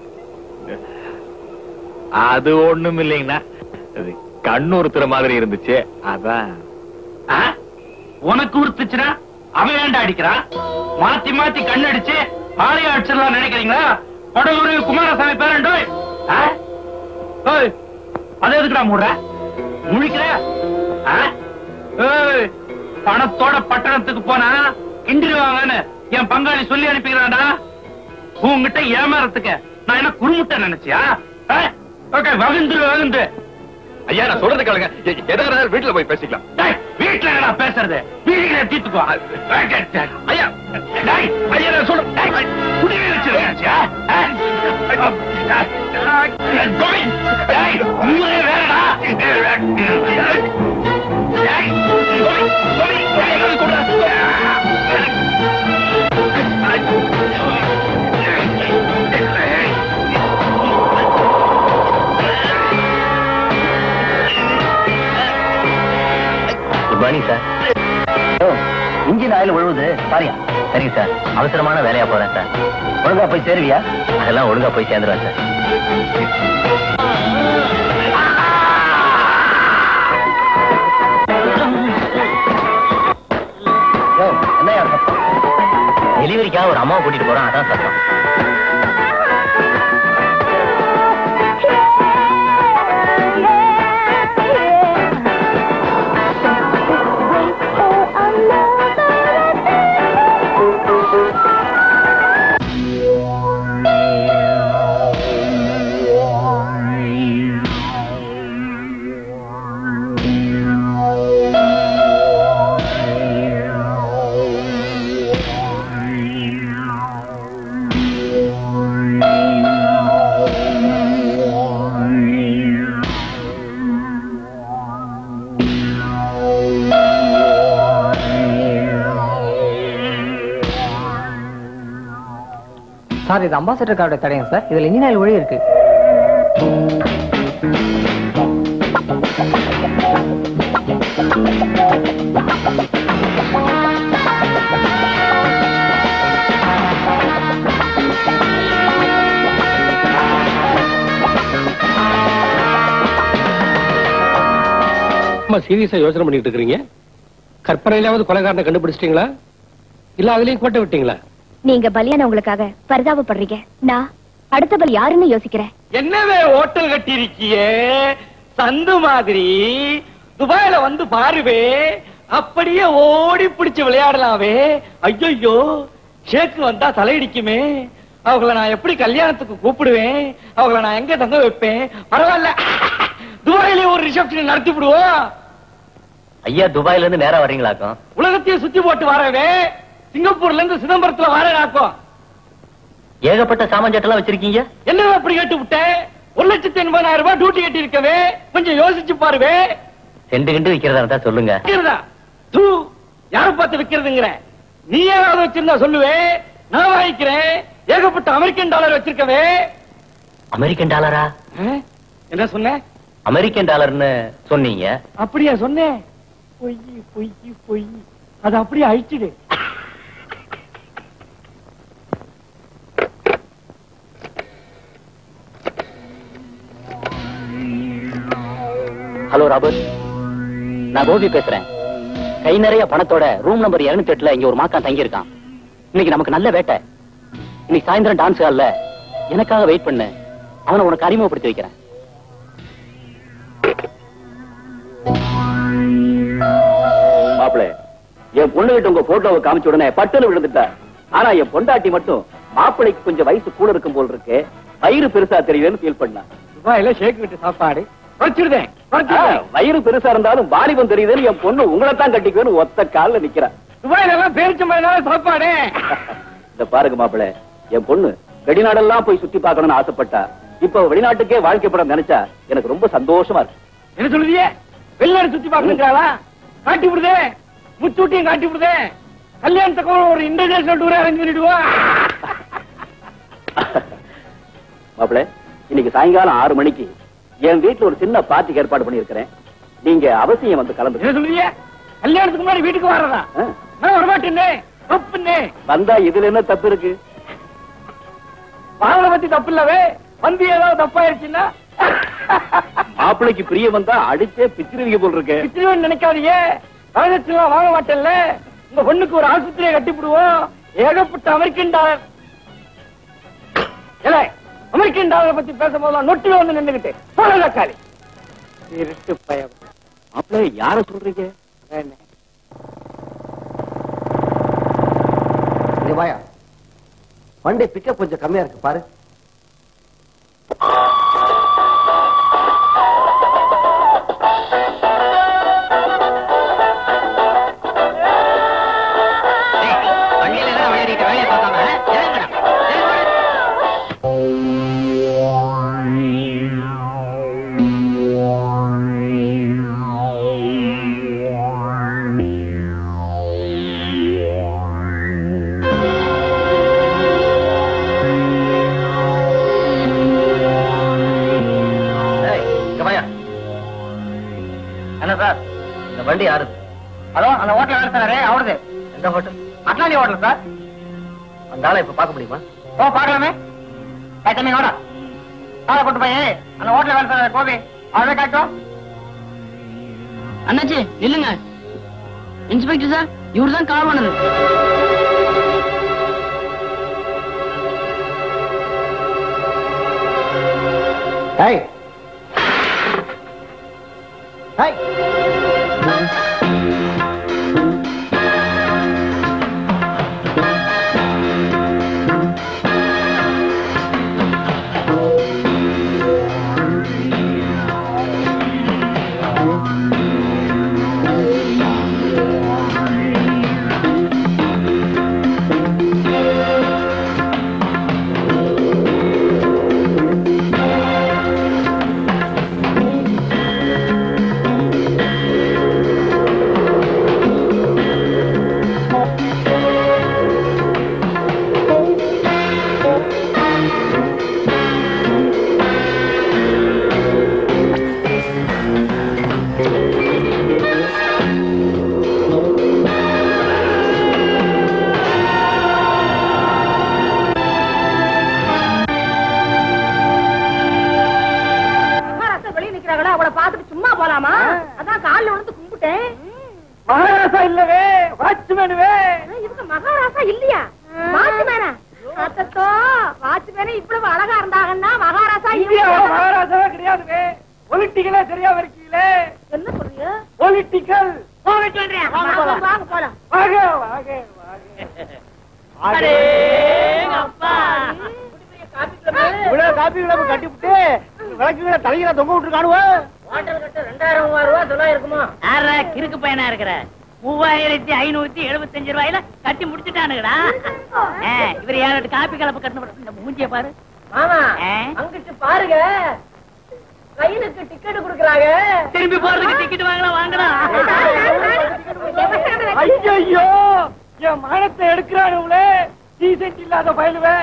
அது ஒண்ணும் இல்லைங்கண்ணா அது கண்ணு உறுத்துற மாதிரி இருந்துச்சு அதான் ஆ? உனக்கு உறுத்துச்சுன்னா அவன் ஏன்டா அடிக்கிறான் மாத்தி மாத்தி கண்ணடிச்சு ஆலய அடிச்சிடலாம் நினைக்கிறீங்களா படகுரு குமாரசாமி பேரண்டோய் ஆ? ஓய் அது எதுக்குடா மூடுற முழிக்கிற ஆ? ஏய், பணத்தோட பட்டணத்துக்கு போனா கிண்டிடுவாங்கன்னு என் பங்காளி சொல்லி அனுப்பிக்கிறான்டா உங்ககிட்ட ஏமாறதுக்கு நான் என்ன குறுமுட்டை நினைச்சியா ஆ? ஓகே வகுந்து வகுந்து ஐயா நான் சொல்றது கேளுங்க எ- எதா இருந்தாலும் வீட்டுல போய் பேசிக்கலாம் டேய், வீட்ல என்னடா பேசுறது வீட்டுல தீர்த்துக்கோ ஐயா டேய், ஐயா நான் சொல்றேன் டேய், குடியே வச்சிருக்காச்சியா ஊரே வேறடா டேய், கோவி, கோவி, டேய், கோவி, கூப்பிடுறா. Good morning sir engine oil விழுவுது சாரியா சரிங்க சார் அவசரமான வேலையா போறேன் சார் ஒழுங்கா போய் சேருவியா அதெல்லாம் ஒழுங்கா போய் சேர்ந்துருவேன் சார் என்னையா சத்தம் டெலிவரிக்காக ஒரு அம்மாவை கூட்டிட்டு போறேன் அதான் சத்தம் சார் இது அம்பாசடர் கார்டு கடைங்க சார் இதுல இன்ஜின் ஆயில் ஒழி இருக்கு ரொம்ப சீரியஸா யோசனை பண்ணிட்டு இருக்கீங்க கற்பனையிலாவது கொலைகாரனை கண்டுபிடிச்சிட்டீங்களா இல்ல அதுலயும் கோட்டை விட்டீங்களா நீங்க பலியானவங்களுக்காக பரிதாபப்படுறீங்க நான் அடுத்த பலி யாருன்னு யோசிக்கிறேன் என்னவே ஹோட்டல் கட்டி இருக்கியே சந்து மாதிரி துபாயில வந்து பாருவே அப்படியே ஓடி பிடிச்சு விளையாடலாவே ஐயோ ஷேக்கு வந்தா தலையிடிக்குமே அவங்கள நான் எப்படி கல்யாணத்துக்கு கூப்பிடுவேன் அவங்கள நான் எங்க தங்க வைப்பேன் பரவாயில்ல துபாயிலே ஒரு ரிசப்ஷன் நடத்தி விடுவோம் ஐயா துபாயில இருந்து நேரா வர்றீங்களாக்கும் உலகத்தையும் சுத்தி போட்டு வரவே சிங்கப்பூர்ல இருந்து சிதம்பரத்துல வரேனாக்கும் ஏகப்பட்ட சாமான் சட்டெல்லாம் வச்சிருக்கீங்க என்ன அப்படி கேட்டு விட்டேன் ஒரு லட்சத்தி எண்பதாயிரம் ரூபாய் டியூட்டி கட்டி இருக்கவே கொஞ்சம் யோசிச்சு பாருவே செண்டு கிண்டு விக்கிறதா இருந்தா சொல்லுங்க விக்கிறதா தூ யார பார்த்து விக்கிறதுங்கிற நீ ஏதாவது வச்சிருந்தா சொல்லுவே நான் வாங்கிக்கிறேன் ஏகப்பட்ட அமெரிக்கன் டாலர் வச்சிருக்கவே அமெரிக்கன் டாலரா என்ன சொன்ன அமெரிக்கன் டாலர்னு சொன்னீங்க அப்படியா சொன்னேன் பொய் பொய் பொய் அது அப்படியே அழிச்சிடு ஹலோ ராபர்ட் நான் கோபி பேசுறேன் கை நிறைய பணத்தோட ரூம் நம்பர் 208 எட்டுல இங்க ஒரு மாக்கான் தங்கி இருக்கான் இன்னைக்கு நமக்கு நல்ல வேட்டை இன்னைக்கு சாயந்தரம் டான்ஸ் ஹால்ல எனக்காக வெயிட் பண்ணு அவனை உனக்கு அறிமுகப்படுத்தி வைக்கிறேன் மாப்பிள என் பொண்ணு கிட்ட உங்க போட்டோவை காமிச்ச உடனே பட்டுன்னு விழுந்துட்டா ஆனா என் பொண்டாட்டி மட்டும் மாப்பிளைக்கு கொஞ்சம் வயசு கூட இருக்கும் போல் இருக்கு வயிறு பெருசா தெரியுதுன்னு ஃபீல் பண்ணா துபாயில ஷேக் விட்டு சாப்பாடு குறைச்சிடுதேன் ஆ, வயிறு பெருசா இருந்தாலும் வாலிபம் தெரியுதுன்னு என் பொண்ணு உங்களை தான் கட்டிக்குவேன்னு ஒத்த கால்ல நிக்கிறா துபாயில எல்லாம் பேரிச்ச மாதிரி சாப்பாடு இந்த பாருங்க மாப்பிள என் பொண்ணு வெளிநாடெல்லாம் போய் சுத்தி பார்க்கணும்னு ஆசைப்பட்டா இப்ப வெளிநாட்டுக்கே வாழ்க்கைப்பட நினைச்சா எனக்கு ரொம்ப சந்தோஷமா இருக்கு என்ன சொல்லுதியே வெளிநாடு சுத்தி பார்க்கணுங்கிறாளா காட்டி விடுதே முச்சூட்டியும் காட்டி விடுதே கல்யாணத்துக்கு அப்புறம் ஒரு இன்டர்நேஷனல் டூரே அரேஞ்ச் பண்ணிடுவா மாப்பிள இன்னைக்கு சாயங்காலம் ஆறு மணிக்கு என் வீட்டுல ஒரு சின்ன பார்ட்டிக்கு ஏற்பாடு பண்ணியிருக்கிறேன் நீங்க அவசியம் வந்து கலந்து என்ன சொல்லுதியே கல்யாணத்துக்கு முன்னாடி வீட்டுக்கு வர்றதா நான் வரமாட்டேன்னே தப்புன்னே வந்தா இதுல என்ன தப்பு இருக்கு வாங்கல பத்தி தப்பு இல்லவே வந்து ஏதாவது தப்பாயிருச்சுன்னா மாப்பிளைக்கு பிரிய வந்தா அடிச்சே பிச்சிருவீங்க போல் இருக்கு பிச்சிருவன் நினைக்காதீங்க வரதட்சணை வாங்க மாட்டேன்ல உங்க பொண்ணுக்கு ஒரு ஆஸ்பத்திரியை கட்டிவிடுவோம் ஏகப்பட்ட அமெரிக்கன் டாலர் ஏலே, அமெரிக்கன் டாலரை பத்தி பேசும்போது நொட்டில வந்து நின்னுகிட்டு போல காலி இருட்டு பயம் மாப்பிள யார சொல்றீங்க இங்க வாயா வண்டி பிக்கப் கொஞ்சம் கம்மியா இருக்கு பாரு ஏய், இங்க வாயா. என்ன சார் இந்த வண்டி யாரு அதோ அந்த ஹோட்டல் வேலை செய்றாரே அவருது எந்த ஹோட்டல் அட்லாண்டி ஹோட்டல் சார் அந்த ஆளை இப்ப பார்க்க முடியுமா ஓ பாக்கலாமே ஏய் தம்பி வாடா ஆளை கொண்டு போய் அந்த ஹோட்டல் வேலை செய்றாரு கோபி அவரே காட்டும் அண்ணாச்சி இல்லங்க இன்ஸ்பெக்டர் சார் இவரு தான் car owner hi hi Maharashtra வெளியே நிக்கிறாங்களா அவளை பார்த்துட்டு சும்மா போலாமா அதான் கால்ல விழுந்து கும்பிட்டேன் மகாராசா இல்லவே வாட்ச்மேனுவே இதுக்கு மகாராசா இல்லையா வாட்ச்மேனா அத்தோ வாட்ச்மேனே இவ்வளவு அழகா இருந்தாங்கன்னா மகாராசா இந்தியாவோட மகாராஜாவே கிடையாதுவே பொலிட்டிக்கலே தெரியாம இருக்கீங்களே என்ன சொல்றீங்க பொலிட்டிக்கல் வாங்க போலாம் வாங்க போலாம் வாங்க வாங்க வாங்க இவ்வளவு காப்பி விளம்பு கட்டிவிட்டு விளக்கு தலையில தொங்க விட்டுருக்கானுவ ஹோட்டல் கட்ட ரெண்டாயிரம் மூவாயிரம் ரூபாய் செலவு இருக்குமா யாரா கிறுக்கு பையனா இருக்கிற மூவாயிரத்தி ஐநூத்தி எழுபத்தஞ்சு ரூபாயில கட்டி முடிச்சுட்டானுங்கடா ஆ, இவர் யாரோட காப்பி கலப்பு கட்டணும் இந்த மூஞ்சிய பாரு மாமா ஆ? அங்கிட்டு பாருங்க ட்ரெயினுக்கு டிக்கெட் குடுக்கறாங்க திரும்பி போறதுக்கு டிக்கெட் வாங்கலாம் வாங்கலாம் ஐயோ என் மானத்தை எடுக்கிறானுங்களே டீசென்ட் இல்லாத பயலுவே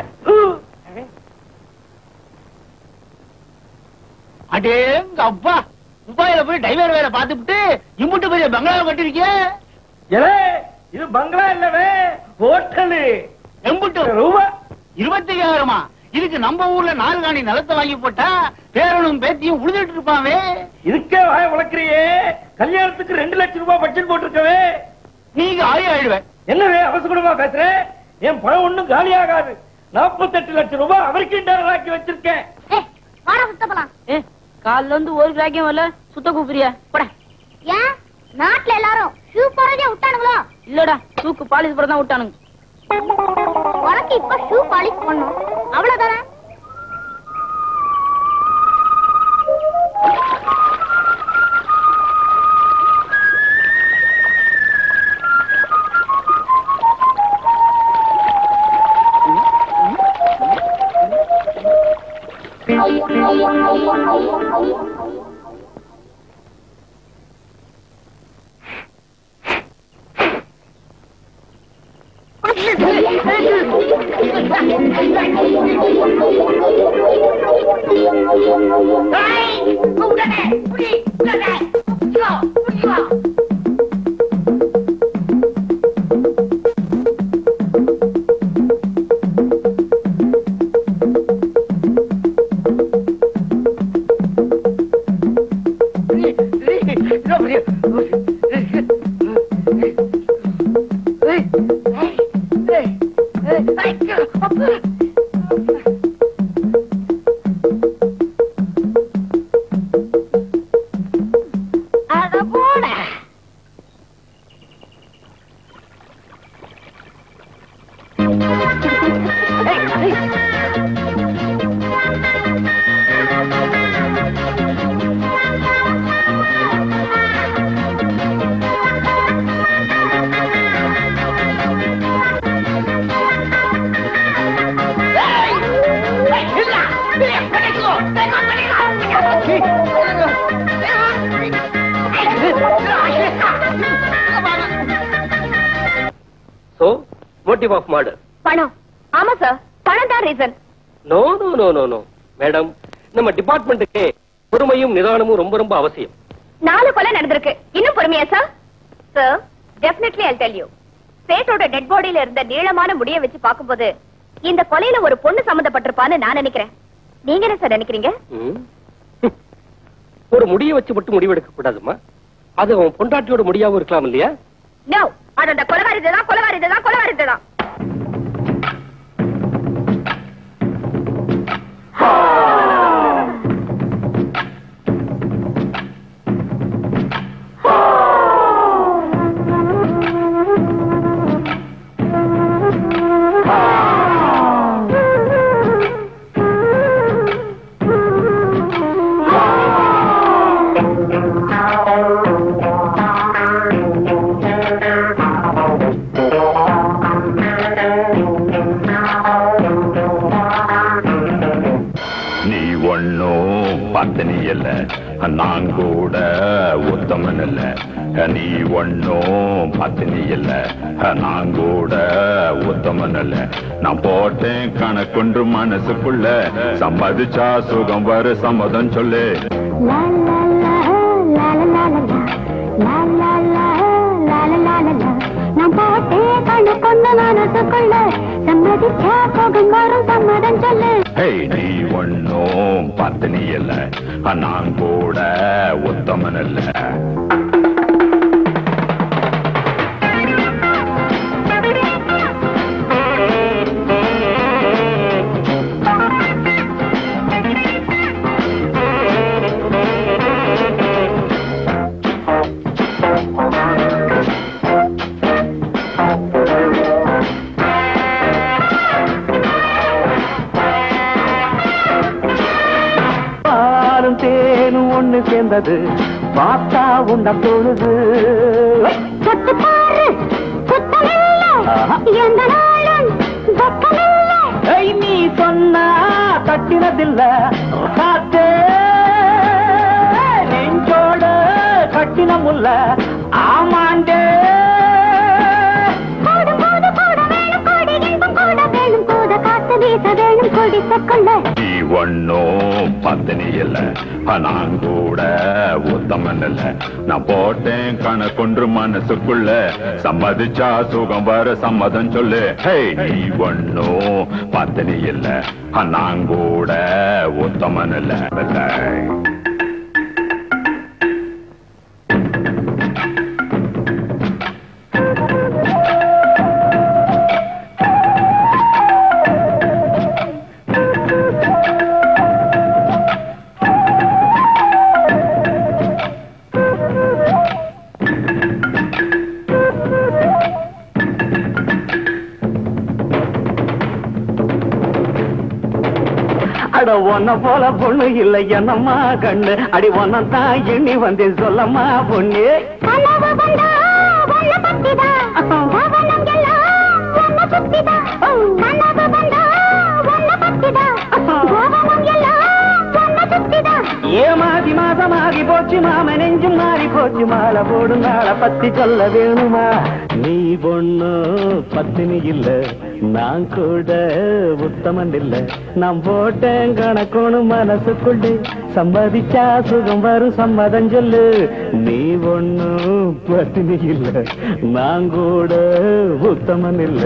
அடேங்க அப்பா துபாயில போய் டைவர் வேலை பார்த்துட்டு இம்புட்டு பெரிய பங்களாவை கட்டிருக்கியே ஏலே இது பங்களா இல்லவே ஹோட்டலு எம்புட்டு ரூபா இருபத்தி ஐயாயிரமா இதுக்கு நம்ம ஊர்ல நாலு காணி நிலத்தை வாங்கி போட்டா பேரனும் பேத்தியும் உழுதுட்டு இருப்பாவே இதுக்கே வாய வளர்க்கிறியே கல்யாணத்துக்கு ரெண்டு லட்சம் ரூபாய் பட்ஜெட் போட்டிருக்கவே நீங்க ஆயி ஆயிடுவேன் என்னவே அவசரமா பேசுற என் பணம் ஒண்ணும் காலியாகாது நாற்பத்தெட்டு லட்சம் ரூபாய் அமெரிக்கன் டாலர் ஆக்கி வச்சிருக்கேன் வாடா சுத்த போலாம் கால்ல இருந்து ஒரு கிராக்கியம் வரல சுத்த கூப்பிடுறியா போட ஏன் நாட்டுல எல்லாரும் ஷூ போறதே விட்டானுங்களோ இல்லடா தூக்கு பாலிஸ் போட தான் விட்டானுங்க உனக்கு இப்ப ஷூ பாலிஷ் பண்ணும் அவ்வளவுதானே அத போட சோ மோட்டிவ் ஆஃப் மர்டர் பணம் ஆமா சார் பணம் தான் reason no no no no no madam நம்ம டிபார்ட்மெண்ட்டுக்கு பொறுமையும் நிதானமும் ரொம்ப ரொம்ப அவசியம் நாலு கொலை நடந்திருக்கு இன்னும் பொறுமையா sir sir definitely I tell you சேட்டோட டெட் பாடியில இருந்த நீளமான முடிய வச்சு பாக்கும்போது இந்த கொலையில ஒரு பொண்ணு சம்பந்தப்பட்டிருப்பான்னு நான் நினைக்கிறேன் நீங்க என்ன சார் நினைக்கிறீங்க ம். ஒரு முடிய வச்சு மட்டும் முடிவெடுக்க கூடாதுமா அது அவன் பொண்டாட்டியோட முடியாவும் இருக்கலாம் இல்லையா நோ அது அந்த கொலகாரி தான் கொலகாரி தான் கொலகாரி தான் நீ ஒன்னும் பத்தினி இல்ல நான் கூட உத்தமன் இல்ல நீ ஒன்னும் பத்தினி இல்ல நான் கூட உத்தமன் இல்ல நான் போட்டேன் கணக்குண்டு மனசுக்குள்ள சம்மதிச்சா சுகம் வர சம்மதம் சொல்லு நான் போட்டே கண்ணு கொண்டு மனசுக்குள்ள சம்மதிச்சா போகும் வரும் சம்மதம் சொல்லு ஹே நீ ஒன்னும் பத்தினி இல்ல நான் கூட உத்தமன் இல்ல பாலும் தேனும் ஒண்ணு சேர்ந்தது பார்த்தா உண்ட தோணுது சொத்து பாரு எந்த நாளும் ஏய், நீ சொன்னா கட்டினதில்ல காத்தே நெஞ்சோட கட்டினமுல்ல ஆமாண்டே கூட கூட கூட வேணும் கூட இன்பம் கூட ஒன்னும் பத்தினி இல்ல நான் கூட உத்தமன் இல்ல நான் போட்டேன் கணக்கொன்று மனசுக்குள்ள சம்மதிச்சா சுகம் வர சம்மதம் சொல்லு ஹே நீ ஒன்னும் பத்தினி இல்ல நான் கூட உத்தமன் இல்ல அட ஒன்ன போல பொண்ணு இல்லை என்னம்மா கண்ணு அடி ஒன்னதான் எண்ணி வந்தேன் சொல்லம்மா பொண்ணு கனவு வந்தா வண்ண பத்திதா கவனம் எல்லாம் வண்ண சுத்திதா கனவு வந்தா வண்ண பத்திதா கவனம் எல்லாம் வண்ண சுத்திதா ஏமாதி மாதமாகி போச்சு மாம நெஞ்சும் மாறி போச்சு மாலை போடும் நாளை பத்தி சொல்ல வேணுமா நீ பொண்ணு பத்தினி இல்ல நான் கூட உத்தமன் இல்ல நான் போட்டேன் கணக்கோணு மனசுக்குள்ளே சம்மதிச்சா சுகம் வரும் சம்மதம் சொல்லு நீ ஒண்ணு பத்தினி இல்ல நான் கூட உத்தமன் இல்ல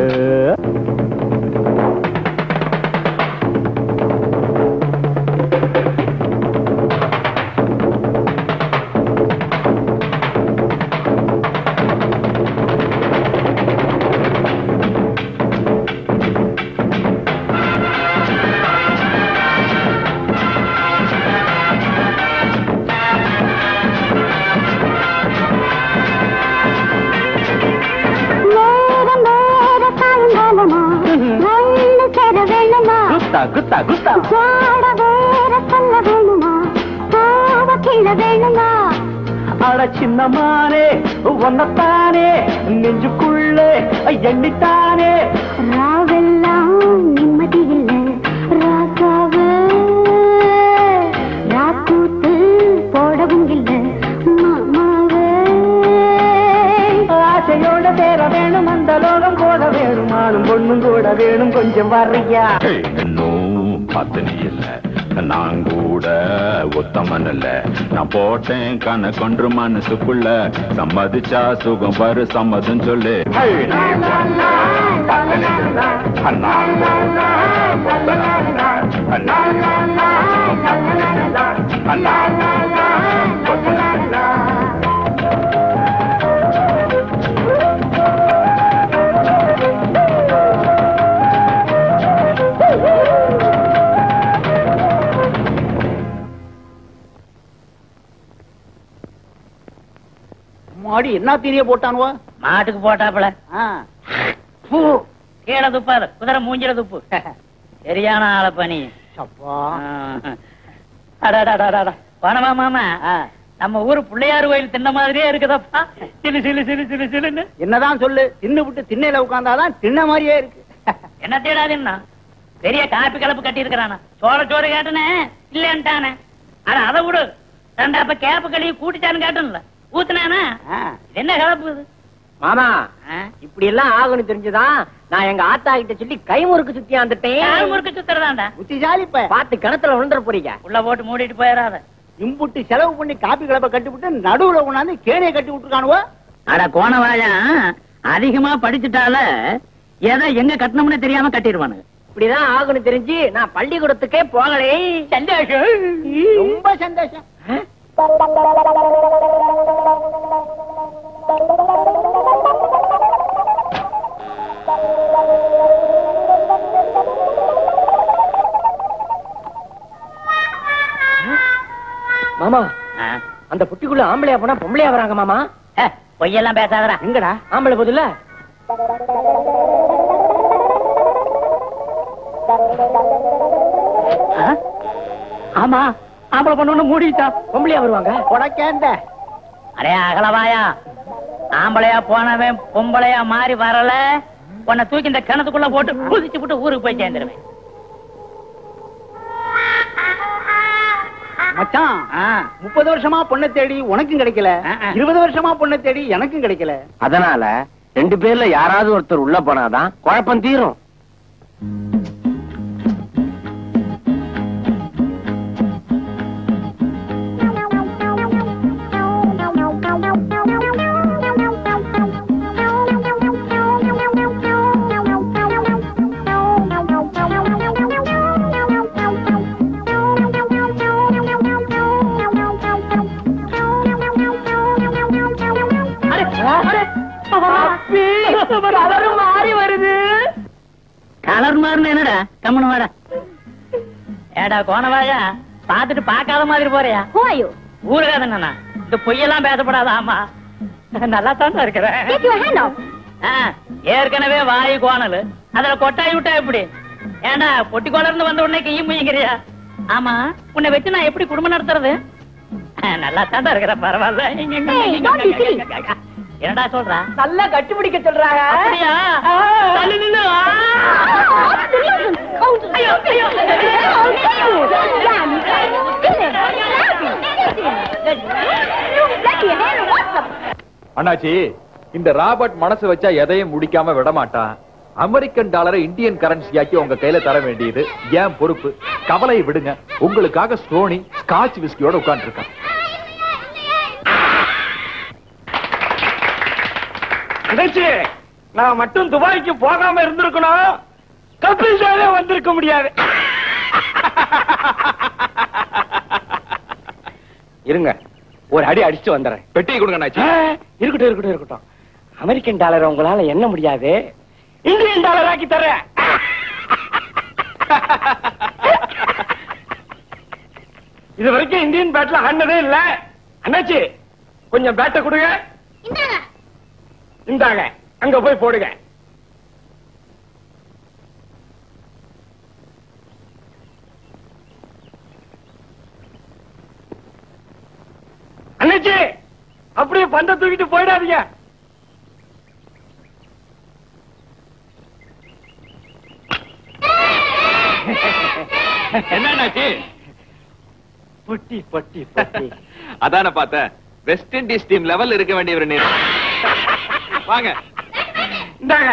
நேரம் நேர சாயங்காலமா ஒண்ணு சேர வேணுமா குத்தா குத்தா குத்தா ஜாட வேற சொல்ல வேணுமா போவ கீழ வேணுமா அட சின்னமானே ஒன்னத்தானே நெஞ்சுக்குள்ளே எண்ணித்தானே ராவெல்லாம் நிம்மதி இல்லை ராசாவு ராக்கூத்து போடவும் இல்லை மாமாவே ஆசையோட சேர வேணும் அந்த லோகம் கூட வேணும் ஆணும் பொண்ணும் கூட வேணும் கொஞ்சம் வர்றியா இன்னும் பத்தினி இல்ல நான் கூட உத்தமன் இல்ல நான் போட்டேன் கணக்கொன்று மனசுக்குள்ள சம்மதிச்சா சுகம் வரு சம்மதம் சொல்லு ஹே, நீ ஒண்ணும் பத்தினி இல்ல. நான் கூட உத்தமன் இல்ல. நான் ஒண்ணும் பத்தினி இல்ல. நான் கூட உத்தமன் இல்ல. மாடி என்ன தீரிய போட்டானுவா மாட்டுக்கு போட்டாப்புல பூ கீழே துப்பாரு குதிரை மூஞ்சில துப்பு சரியான ஆள பணி பணமா மாமா நம்ம ஊரு பிள்ளையார் கோயில் தின்ன மாதிரியே இருக்குதப்பா சிலு சிலு சிலு சிலு சிலுன்னு என்னதான் சொல்லு தின்னு விட்டு திண்ணையில உட்கார்ந்தாதான் தின்ன மாதிரியே இருக்கு என்ன தேடாதுன்னா பெரிய காப்பி கலப்பு கட்டி இருக்கிறானா சோழ சோறு கேட்டனே இல்லன்ட்டானே ஆனா அதை விடு ரெண்டாப்ப கேப்ப கழுவி கூட்டிட்டான்னு கேட்டன்ல ஊத்துனானா இது என்ன கலப்பு இது மாமா இப்படி எல்லாம் ஆகணும் தெரிஞ்சுதான் நான் எங்க ஆத்தா கிட்ட சொல்லி கைமுறுக்கு சுத்தி யார் வந்துட்டேன் முறுக்கு சுத்துறதாண்டா புத்திசாலி பையன். பார்த்து கிணத்துல விழுந்துற போறீங்க உள்ள போட்டு மூடிட்டு போயிடாத இம்புட்டு செலவு பண்ணி காப்பி கலப்பை கட்டி விட்டு நடுவுல கொண்டாந்து கேணியை கட்டி விட்டுருக்கானுவா அட கோணவாயா அதிகமா படிச்சுட்டால எதை எங்க கட்டணும்னு தெரியாம கட்டிடுவானுங்க இப்படிதான் ஆகணும் தெரிஞ்சு நான் பள்ளிக்கூடத்துக்கே போகலே சந்தோஷம் ரொம்ப சந்தோஷம் மாமா அந்த புட்டிக்குள்ள ஆம்பளையா போனா பொம்பளையா வராங்க மாமா பொய்யெல்லாம் பேசாதடா எங்கடா ஆம்பளை போதுல ஆமா ஆம்பளை பொண்ணு மூடிட்டா பொம்பளையா வருவாங்க உடக்கேந்த அடே அகலவாயா ஆம்பளையா போனவன் பொம்பளையா மாறி வரல உன்னை தூக்கி இந்த கிணத்துக்குள்ள போட்டு குதிச்சு விட்டு ஊருக்கு போய் சேர்ந்துருவேன் மச்சான் முப்பது வருஷமா பொண்ணை தேடி உனக்கும் கிடைக்கல இருபது வருஷமா பொண்ணை தேடி எனக்கும் கிடைக்கல அதனால ரெண்டு பேர்ல யாராவது ஒருத்தர் உள்ள போனாதான் குழப்பம் தீரும் மாறின என்னடா கம்மனு வாடா ஏடா கோணவாயா பாத்துட்டு பார்க்காத மாதிரி போறியா போயோ ஊருகாதண்ணா இந்த பொய்யெல்லாம் பேசப்படாத ஆமா நல்லா தான் இருக்கிறேன் Take your hand off. ஆ, ஏற்கனவே வாய் கோணல் அதுல கொட்டாய் விட்டா எப்படி ஏண்டா பொட்டி கோலர்ந்து வந்த உடனே கையும் முயங்கிறியா ஆமா உன்னை வச்சு நான் எப்படி குடும்பம் நடத்துறது ஆ, நல்லா தான் இருக்கிற பரவாயில்ல Hey, don't be silly. என்னடா சொல்றா நல்லா கட்டி பிடிக்க சொல்றாங்க அப்படியா தள்ளி நில்லு. ஆ. ஐயோ, ஐயோ. அண்ணாச்சி இந்த ராபர்ட் மனசு வச்சா எதையும் முடிக்காம விட மாட்டான் அமெரிக்கன் டாலரை இந்தியன் கரன்சியாக்கி உங்க கையில தர வேண்டியது ஏன் பொறுப்பு கவலையை விடுங்க உங்களுக்காக ஸ்டோனி ஸ்காட்ச் விஸ்கியோட உட்கார்ந்து இருக்கான் நினைச்சு நான் மட்டும் துபாய்க்கு போகாம இருந்திருக்கணும் கபில் ஷாவே வந்திருக்க முடியாது இருங்க ஒரு அடி அடிச்சு வந்துடுறேன் பெட்டி கொடுங்க அண்ணாச்சி ஆ, இருக்கட்டும் இருக்கட்டும் இருக்கட்டும் அமெரிக்கன் டாலர் உங்களால என்ன முடியாது இந்தியன் டாலர் ஆக்கி தரேன் இது வரைக்கும் இந்தியன் பேட்ல ஆடினதே இல்ல அண்ணாச்சி கொஞ்சம் பேட்டை கொடுங்க இந்தாங்க அங்க போய் போடுங்க அண்ணாச்சி அப்படியே பந்த தூக்கிட்டு போயிடாதீங்க என்ன அண்ணாச்சி பொட்டி பொட்டி பொட்டி அதான பார்த்தேன் வெஸ்ட் இண்டீஸ் டீம் லெவல் இருக்க வேண்டியவர் நீர் வாங்க இந்தாங்க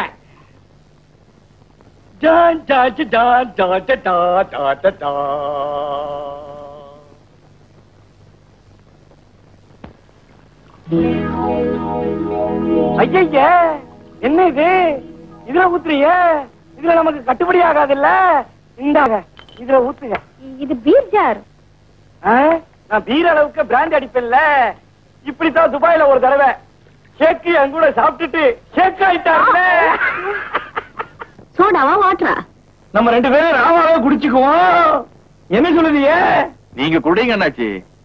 டான் டாச்சு டான் டாட்ட டா டாட்ட டா ஐயய்ய என்ன இது இதுல ஊத்துறிய இதுல நமக்கு கட்டுப்படி ஆகாதுல்ல இந்தாங்க இதுல ஊத்துங்க இது பீர் ஜார் ஆ? நான் பீர் அளவுக்கு பிராண்ட் அடிப்பேன்ல இப்படித்தான் துபாயில ஒரு தடவை ஷேக்கு என் கூட சாப்பிட்டுட்டு ஷேக் ஆயிட்டாருல சோடாவா வாட்டரா நம்ம ரெண்டு பேரும் ராமாவா குடிச்சுக்குவோம் என்ன சொல்லுதிய நீங்க குடிங்க அண்ணாச்சி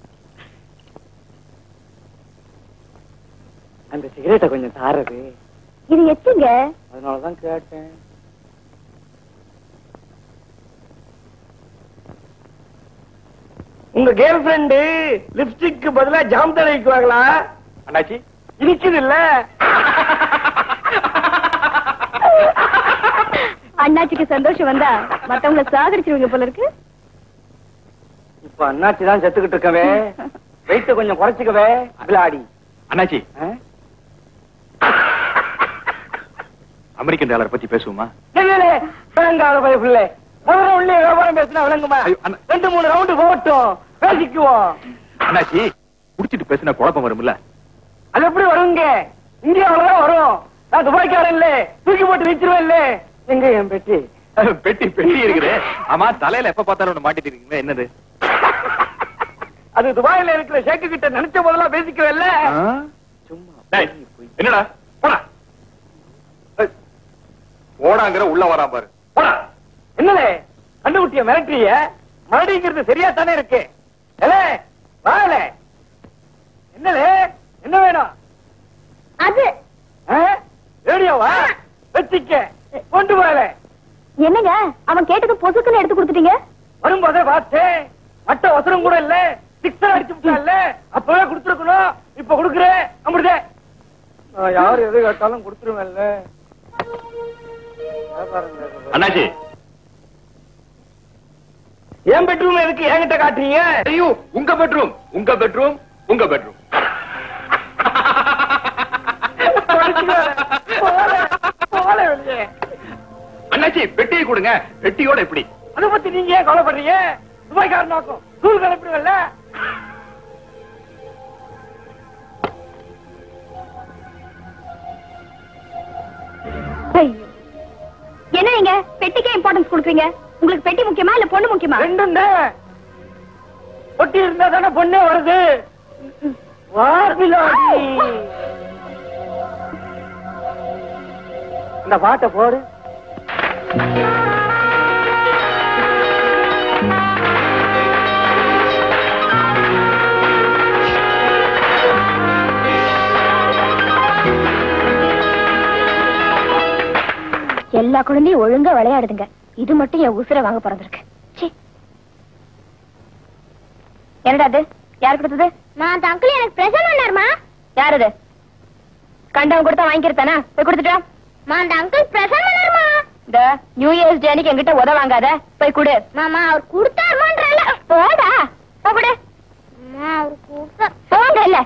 அந்த சிகரெட்டை கொஞ்சம் தாரது இது எச்சுங்க அதனாலதான் கேட்டேன் உங்க கேர்ள் ஃபிரெண்டு லிப்ஸ்டிக்கு பதிலா ஜாம் தடவிக்குவாங்களா அண்ணாச்சி இருக்குது இல்ல அண்ணாச்சிக்கு சந்தோஷம் வந்தா மத்தவங்கள சாகடிச்சிருவீங்க போல இருக்கு இப்ப அண்ணாச்சி தான் செத்துக்கிட்டு இருக்கவே வெயிட்ட கொஞ்சம் குறைச்சுக்கவே விளாடி அண்ணாச்சி அமெரிக்கன் டாலர் பத்தி பேசுவோமா வேங்காத பய பிள்ளை முதல்ல உள்ளே வியாபாரம் பேசினா விளங்குமா ஐயோ, அண்ணா. ரெண்டு மூணு ரவுண்டு போகட்டும் பேசிக்குவோம் அண்ணாச்சி குடிச்சிட்டு பேசினா குழப்பம் வரும்ல அது எப்படி வருங்க இந்தியாவில தான் வரும் நான் துபாய்க்காரன் இல்ல தூக்கி போட்டு வச்சிருவேன் இல்ல எங்க என் பெட்டி பெட்டி பெட்டி இருக்குது ஆமா தலையில எப்ப பார்த்தாலும் ஒண்ணு மாட்டிட்டு இருக்கீங்க என்னது அது துபாயில இருக்கிற ஷேக்கு கிட்ட நினைச்ச போதெல்லாம் பேசிக்குவேன்ல டேய், என்னடா போடா ஏய், போடாங்கிற உள்ள வரா பாரு போடா என்னலே கண்டுகுட்டிய மிரட்டிய மறுபடிங்கிறது சரியா தானே இருக்கு ஏலே வாலே என்னலே என்ன வேணும் அது ஆ? ரேடியோவா வச்சிக்க கொண்டு போல என்னங்க அவன் கேட்டது பொசுக்குன்னு எடுத்து கொடுத்துட்டீங்க வரும்போதே பார்த்தேன் மட்ட அவசரம் கூட இல்ல சிக்ஸர் அடிச்சு விட்டால அப்பவே கொடுத்துருக்கணும் இப்ப கொடுக்குறேன் அமிர்தே நான் யார் எது கேட்டாலும் கொடுத்துருவேன்ல அண்ணாச்சி என் பெட்ரூம் எதுக்கு என்கிட்ட காட்டுறீங்க ஐயோ உங்க பெட்ரூம் உங்க பெட்ரூம் உங்க பெட்ரூம் போல வெளியே அண்ணாச்சி பெட்டியை கொடுங்க பெட்டியோட எப்படி அதை பத்தி நீங்க ஏன் கவலைப்படுறீங்க துபாய்க்காரன் நோக்கம் தூள் கிளப்பிடுவல்ல ஐயோ. என்ன நீங்க பெட்டிக்கே இம்பார்ட்டன்ஸ் கொடுக்குறீங்க உங்களுக்கு பெட்டி முக்கியமா இல்ல பொண்ணு முக்கியமா ரெண்டும் தான் பொட்டி இருந்தா தானே பொண்ணே வருது வார்பிலாடி இந்த பாட்டை போடு எல்லா குழந்தையும் ஒழுங்கா விளையாடுதுங்க இது மட்டும் என் உசுரை வாங்க பிறந்திருக்கு சீ. என்னடா அது யார் கொடுத்தது நான் அந்த அங்கிள் எனக்கு பிரசன்ட் பண்ணாருமா யார் அது கண்டவன் கொடுத்தா வாங்கிக்கிறதானா போய் கொடுத்துட்டா மா அந்த அங்கிள் பிரசன்ட் பண்ணாருமா இந்த நியூ இயர்ஸ் டே அன்னைக்கு என்கிட்ட உத வாங்காத போய் கொடு மாமா அவர் கொடுத்தாருமான்றல போடா போ கொடு அம்மா அவர் கொடுத்தா போங்க இல்ல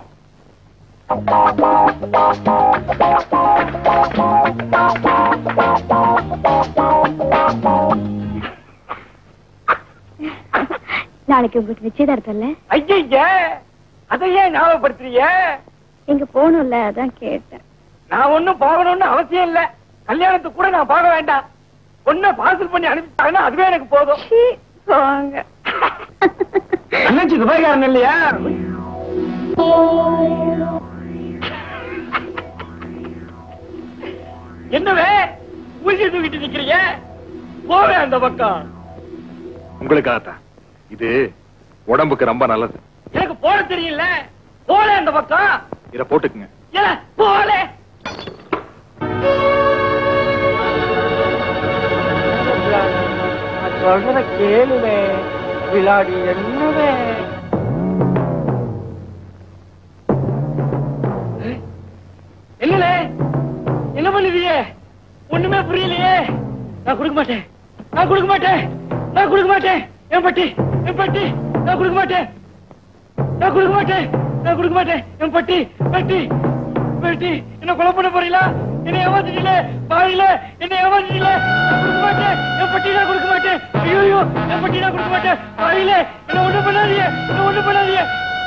நாளைக்கு உங்களுக்கு நிச்சயதார்த்தம் இல்ல ஐய அதை ஏன் ஞாபகப்படுத்துறீங்க எங்க போகணும்ல அதான் கேட்டேன் நான் ஒண்ணும் போகணும்னு அவசியம் இல்ல கல்யாணத்துக்கு கூட நான் போக வேண்டாம் பொண்ணை பார்சல் பண்ணி அனுப்பிட்டாங்கன்னா அதுவே எனக்கு போதும் போங்க அண்ணாச்சி துபாய்க்காரன் இல்லையா என்னவே ஊசி தூக்கிட்டு நிக்கிறீங்க போவேன் அந்த பக்கம் உங்களுக்காகத்தான் இது உடம்புக்கு ரொம்ப நல்லது எனக்கு போட தெரியல போல அந்த பக்கம் இத போட்டுக்குங்க ஏல போல சொல்றத கேளுவே விளாடி என்னவே என்னலே என்ன பண்ணுவீங்க ஒண்ணுமே புரியலையே நான் கொடுக்க மாட்டேன் நான் கொடுக்க மாட்டேன் நான் கொடுக்க மாட்டேன் என் பட்டி என் பட்டி நான் கொடுக்க மாட்டேன் நான் கொடுக்க மாட்டேன் நான் கொடுக்க மாட்டேன் என் பட்டி பட்டி பட்டி என்ன கொலை பண்ண போறீங்களா என்ன ஏமாத்திட்டீங்களே பாவில என்ன ஏமாத்திட்டீங்களே நான் கொடுக்க மாட்டேன் என் பட்டி நான் கொடுக்க மாட்டேன் ஐயோ என் பட்டி நான் கொடுக்க மாட்டேன் பாவில என்ன ஒண்ணும் பண்ணாதீங்க என்ன ஒண்ணும் பண்ணாதீங்க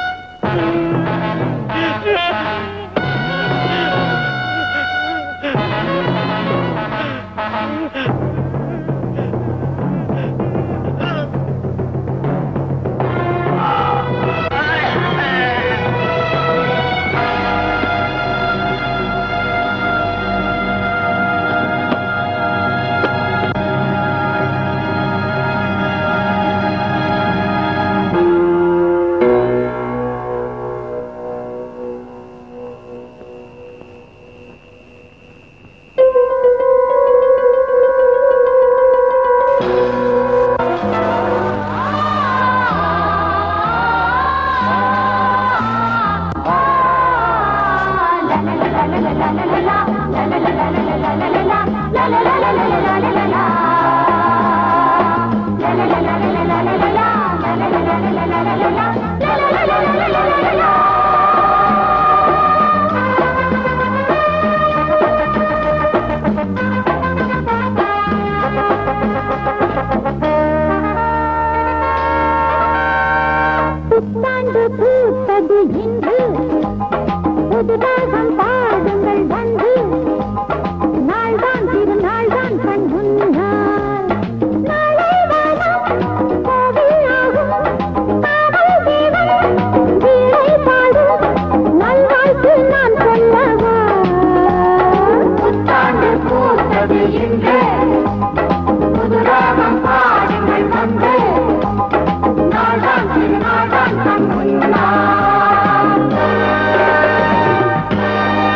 புத்தாண்டு பூத்தது இன்று புதுதாகம் பாடுங்கள் வந்து நாள்தான் திருநாள்தான் கண் முன்னால் நாளை வானம் கோவிலாகும் காவல் தேவன் வீணை பாடும் நல்வாழ்த்து நான் சொல்லவா புத்தாண்டு பூத்தது இன்று புதுதாகம் பாடுங்கள் வந்து நாள்தான் திருநாள்தான் கண் முன்னால்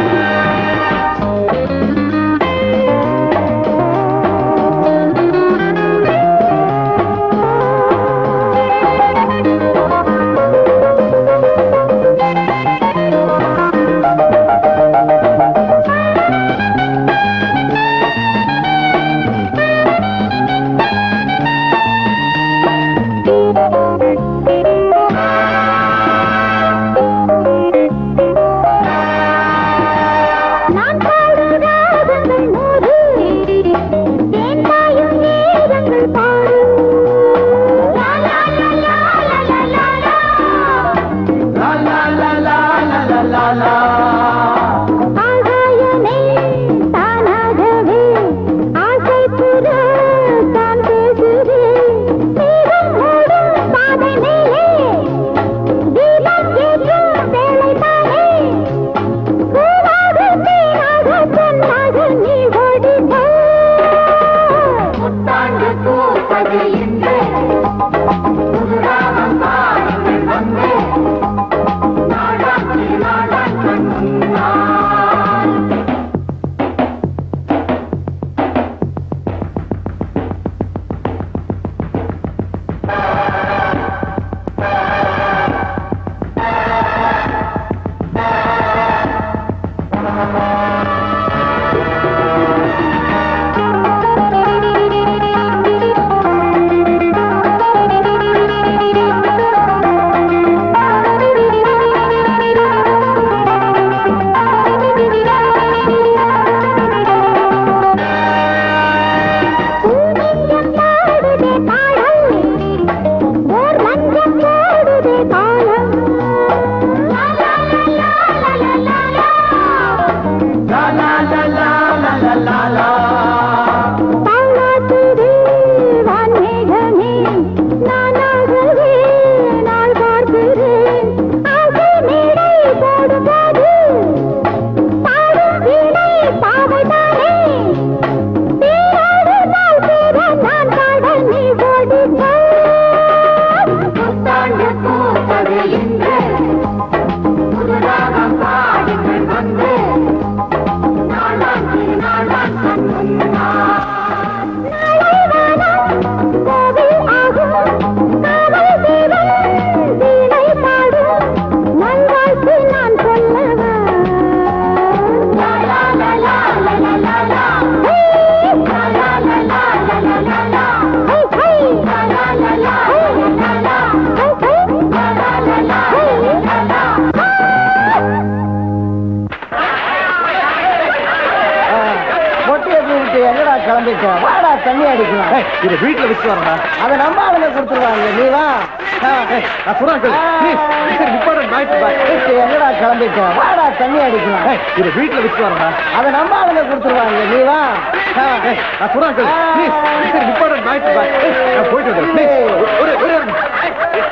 கிளம்பிட்ட வாடா தண்ணி அடிக்கலாம் ஏய், இதை வீட்டுல வச்சு வரடா அதை நம்ம ஆளுங்க கொடுத்துருவாங்க நீ வா ஆ. நான் சொல்றேன் uncle. Please, this is important night, bye. ஏய், எங்கடா கிளம்பிட்ட வாடா தண்ணி அடிக்கலாம் ஏய், இதை வீட்டுல வச்சு வரடா அதை நம்ம ஆளுங்க கொடுத்துருவாங்க நீ வா ஆ. நான் சொல்றேன் uncle. Please, this is important night, bye. நான் போயிட்டு வரேன் Please, ஒரு ஒரு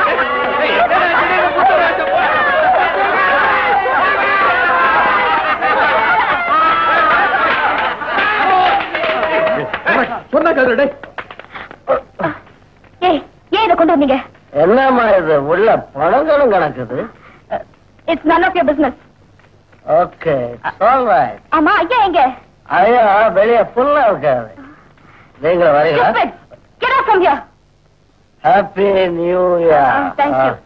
சொன்னா கேளு டேய் ஏய் ஏன் இதை கொண்டு வந்தீங்க என்னம்மா இது உள்ள பழங்களும் கிடக்குது it's none of your business okay alright ஆமா ஐயா எங்க ஐயா வெளியே ஃபுல்லா இருக்காது நீங்க வரீங்களா Stupid. Get out from here. Happy new year Ah, thank you.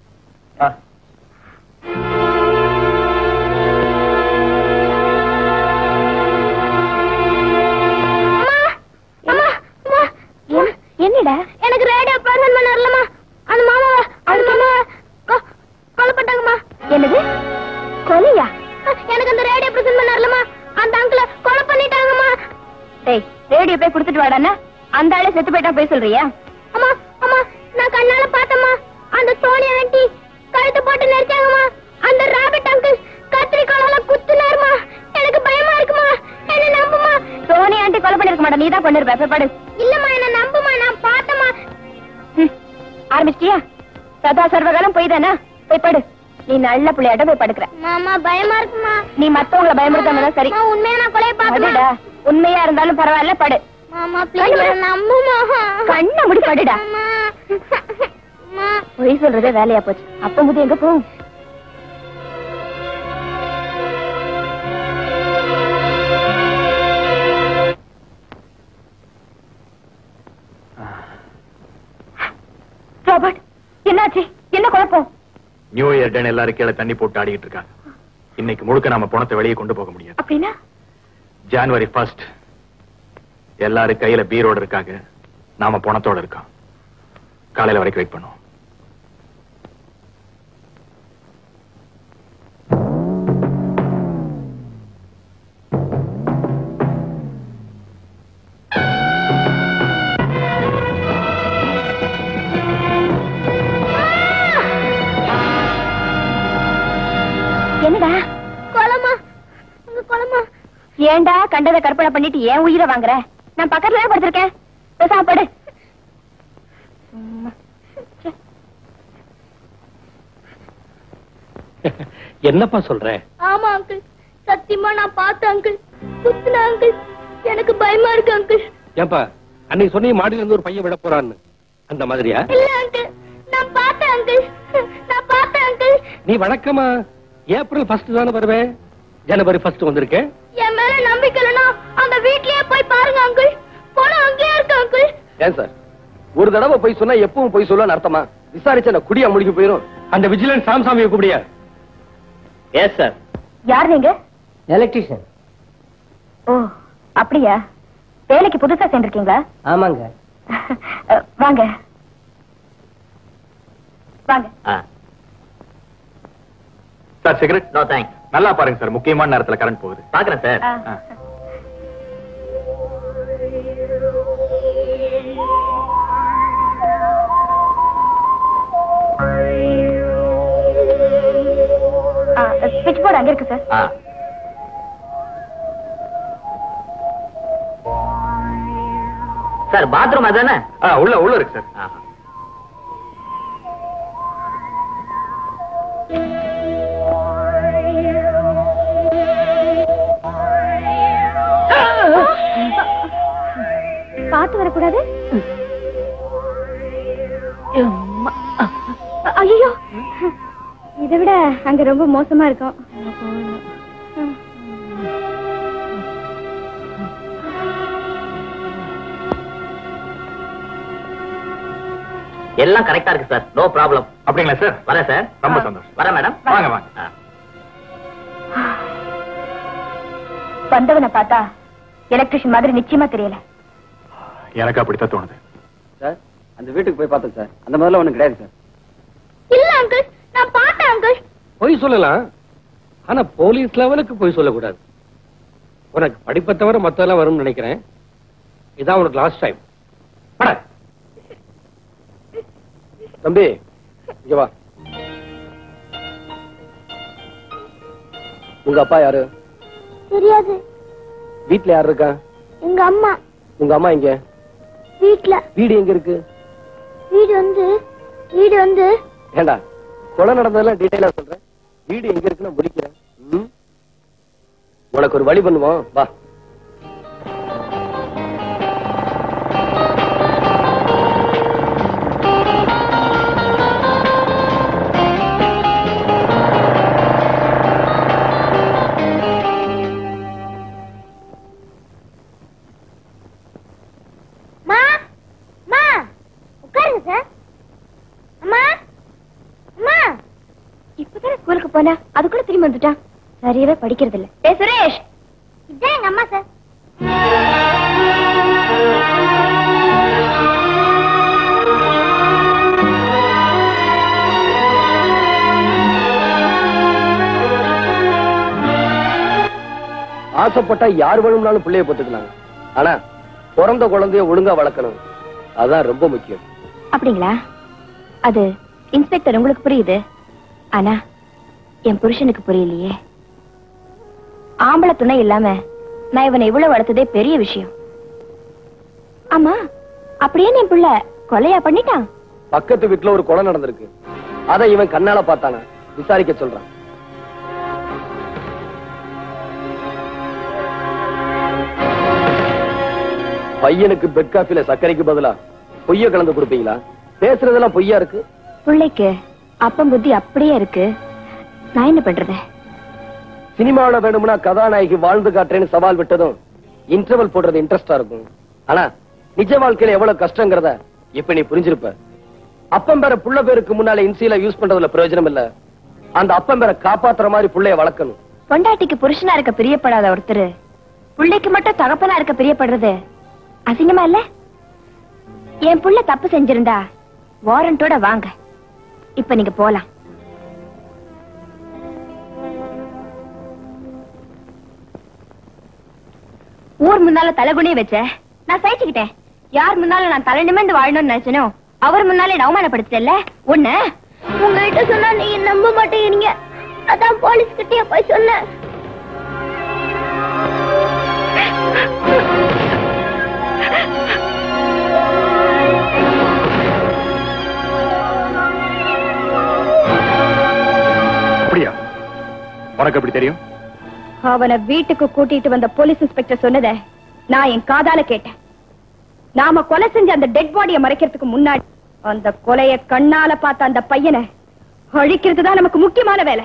என்னடா எனக்கு ரேடியோ பர்சன் பண்ண வரலமா அந்த மாமா அந்த மாமா கொல்லப்பட்டாங்கம்மா என்னது கொலையா எனக்கு அந்த ரேடியோ பிரசன்ட் பண்ண வரலமா அந்த அங்கிள கொலை பண்ணிட்டாங்கம்மா டேய் ரேடியோ போய் கொடுத்துட்டு வாடான்னா அந்த ஆளே செத்து போயிட்டா போய் சொல்றியா அம்மா அம்மா நான் கண்ணால பார்த்தம்மா அந்த சோனியா ஆண்டி கழுத்து போட்டு நெரிச்சாங்கம்மா அந்த ராபிட் அங்கிள் கத்திரிக்கோளால குத்துனாருமா எனக்கு பயமா இருக்குமா என்ன நம்புமா சோனி ஆண்டி கொலை பண்ணிருக்க மாட்டா நீ தான் பண்ணிருப்ப போய் படு இல்லம்மா என்ன நம்புமா நான் பார்த்தம்மா ம். ஆரம்பிச்சிட்டியா சதா சர்வகாலம் போய் தானே போய் படு நீ நல்ல பிள்ளையாட்ட போய் படுக்கிற மாமா பயமா இருக்குமா நீ மத்தவங்கள பயமுறுத்தாம சரி அம்மா, உண்மையா நான் கொலையை பார்த்தமா படுடா உண்மையா இருந்தாலும் பரவாயில்ல படு மாமா ப்ளீஸ் நம்புமா கண்ண முடி படுடா அம்மா அம்மா பொய் சொல்றதே வேலையா போச்சு அப்ப முதி எங்க போகும் ராபர்ட் என்னாச்சு என்ன குழப்பம் நியூ இயர் டேன் எல்லாரும் கீழே தண்ணி போட்டு ஆடிட்டு இருக்காங்க இன்னைக்கு முழுக்க நம்ம பணத்தை வெளியே கொண்டு போக முடியாது அப்படின்னா ஜான்வரி ஃபர்ஸ்ட் எல்லாரும் கையில பீரோட இருக்காங்க நாம பணத்தோட இருக்கோம் காலையில வரைக்கும் வெயிட் பண்ணுவோம் என்னடா கொலமா உங்க கொலமா ஏன்டா கண்டதை கற்பனை பண்ணிட்டு ஏன் உயிரை வாங்குற நான் பக்கத்துல தான் படுத்திருக்கேன் பேசாம படு சும்மா. ச்சே. என்னப்பா சொல்ற ஆமா அங்கிள் சத்தியமா நான் பார்த்தேன் அங்கிள் சுத்தின அங்கிள் எனக்கு பயமா இருக்கு அங்கிள் ஏன்பா அன்னைக்கு சொன்னீங்க மாடியில இருந்து ஒரு பையன் விட போறான்னு அந்த மாதிரியா இல்ல அங்கிள் நான் பார்த்தேன் அங்கிள் நான் பார்த்தேன் அங்கிள் நீ வழக்கமா ஏப்ரல் ஃபர்ஸ்ட் தானே வருவேன் ஜனவரி ஃபர்ஸ்ட் வந்திருக்கேன் என் மேல நம்பிக்கை இல்லைன்னா அந்த வீட்லயே போய் பாருங்க அங்கிள் பணம் அங்கேயே இருக்கு அங்கிள் ஏன் சார் ஒரு தடவை போய் சொன்னா எப்பவும் போய் சொல்லன்னு அர்த்தமா விசாரிச்சா நான் குடியா முடிக்க போயிரும் அந்த விஜிலன்ஸ் சாம்சாமியை கூப்பிடியா எஸ் சார் யார் நீங்க எலக்ட்ரிஷியன் ஓ அப்படியா வேலைக்கு புதுசா சேர்ந்திருக்கீங்களா ஆமாங்க அஹ், வாங்க வாங்க சார் சிகரெட் நோ தேங்க்ஸ் நல்லா பாருங்க சார் முக்கியமான நேரத்துல கரண்ட் போகுது பாக்குறேன் சார் ஆ. ஸ்விட்ச் போர்டு அங்க இருக்கு சார் ஆ சார் பாத்ரூம் அதானே ஆ, உள்ள உள்ள இருக்கு சார் ஆஹா. பார்த்து வரக்கூடாது ஐயோ இதை விட அங்க ரொம்ப மோசமா இருக்கும் எல்லாம் கரெக்டா இருக்கு சார் நோ ப்ராப்ளம் அப்படிங்களா சார் வரேன் சார் ரொம்ப சந்தோஷம் வரேன் மேடம் வாங்க வாங்க ஆ. வந்தவனை பார்த்தா எலக்ட்ரிஷியன் மாதிரி நிச்சயமா தெரியல எனக்கு அப்படித்தான் தோணுது சார் அந்த வீட்டுக்கு போய் பார்த்தேன் சார் அந்த மாதிரிலாம் ஒண்ணும் கிடையாது சார் இல்ல அங்கிள் நான் பார்த்தேன் அங்கிள் பொய் சொல்லலாம் ஆனா போலீஸ் லெவலுக்கு பொய் சொல்லக்கூடாது உனக்கு படிப்பை தவிர மத்ததெல்லாம் வரும்னு நினைக்கிறேன் இதான் உனக்கு லாஸ்ட் டைம் தம்பி இங்க வா உங்க அப்பா யாரு தெரியாது வீட்ல யாரு இருக்கா எங்க அம்மா உங்க அம்மா எங்க வீட்ல வீடு எங்க இருக்கு வீடு வந்து வீடு வந்து ஏண்டா கொலை நடந்ததெல்லாம் டீடைலா சொல்றேன் வீடு எங்க இருக்குன்னு முடிக்கிறேன் ம்? உனக்கு ஒரு வழி பண்ணுவோம் வா மா மா உட்காருங்க சார் அம்மா அம்மா இப்பதானே ஸ்கூலுக்கு போனா அது கூட திரும்பி வந்துட்டான் சரியாவே படிக்கிறது இல்ல ஏ சுரேஷ் இதான் எங்க அம்மா சார் ஆசைப்பட்டா யார் வேணும்னாலும் பிள்ளைய பெத்துக்கலாம் ஆனா பிறந்த குழந்தைய ஒழுங்கா வளர்க்கணும் அதான் ரொம்ப முக்கியம் அப்படிங்களா அது இன்ஸ்பெக்டர் உங்களுக்கு புரியுது ஆனா என் புருஷனுக்கு புரியலையே ஆம்பளை துணை இல்லாம நான் இவனை இவ்வளவு வளர்த்ததே பெரிய விஷயம் ஆமா அப்படியே என் புள்ள கொலையா பண்ணிட்டான் பக்கத்து வீட்டுல ஒரு கொலை நடந்திருக்கு அத இவன் கண்ணால பார்த்தானா விசாரிக்க சொல்றான் பையனுக்கு பெட் காஃபில சர்க்கரைக்கு பதிலா பொய்ய கலந்து கொடுப்பீங்களா பேசுறதெல்லாம் பொய்யா இருக்கு பிள்ளைக்கு அப்பம் புத்தி அப்படியே இருக்கு நான் என்ன பண்றது சினிமாவில வேணும்னா கதாநாயகி வாழ்ந்து காட்டுறேன்னு சவால் விட்டதும் இன்டர்வல் போடுறது இன்ட்ரெஸ்டா இருக்கும் ஆனா நிஜ வாழ்க்கையில எவ்வளவு கஷ்டங்கிறத இப்ப நீ புரிஞ்சிருப்ப அப்பம் பேர புள்ள பேருக்கு முன்னால இன்சியில யூஸ் பண்றதுல பிரயோஜனம் இல்ல அந்த அப்பம் பேரை காப்பாத்துற மாதிரி புள்ளைய வளர்க்கணும் பொண்டாட்டிக்கு புருஷனா இருக்க பிரியப்படாத ஒருத்தர் பிள்ளைக்கு மட்டும் தகப்பனா இருக்க பிரியப்படுறது அசிங்கமா இல்ல என் புள்ள தப்பு செஞ்சிருந்தா வாரண்டோட வாங்க இப்ப நீங்க போலாம் ஊர் முன்னால தலைகுனிய வச்ச நான் சகிச்சுக்கிட்டேன் யார் முன்னால நான் தலை நிமிர்ந்து வாழணும்னு நினைச்சனோ அவர் முன்னாலே என்ன அவமானப்படுத்தல ஒண்ணு உங்ககிட்ட சொன்னா நீங்க நம்ப மாட்டேங்கிறீங்க அதான் போலீஸ் கிட்டயே போய் சொன்னேன் அப்படியா உனக்கு எப்படி தெரியும் அவனை வீட்டுக்கு கூட்டிட்டு வந்த போலீஸ் இன்ஸ்பெக்டர் சொன்னத நான் என் காதால கேட்டேன் நாம கொலை செஞ்ச அந்த டெட் பாடியை மறைக்கிறதுக்கு முன்னாடி அந்த கொலைய கண்ணால பார்த்த அந்த பையனை அழிக்கிறது தான் நமக்கு முக்கியமான வேலை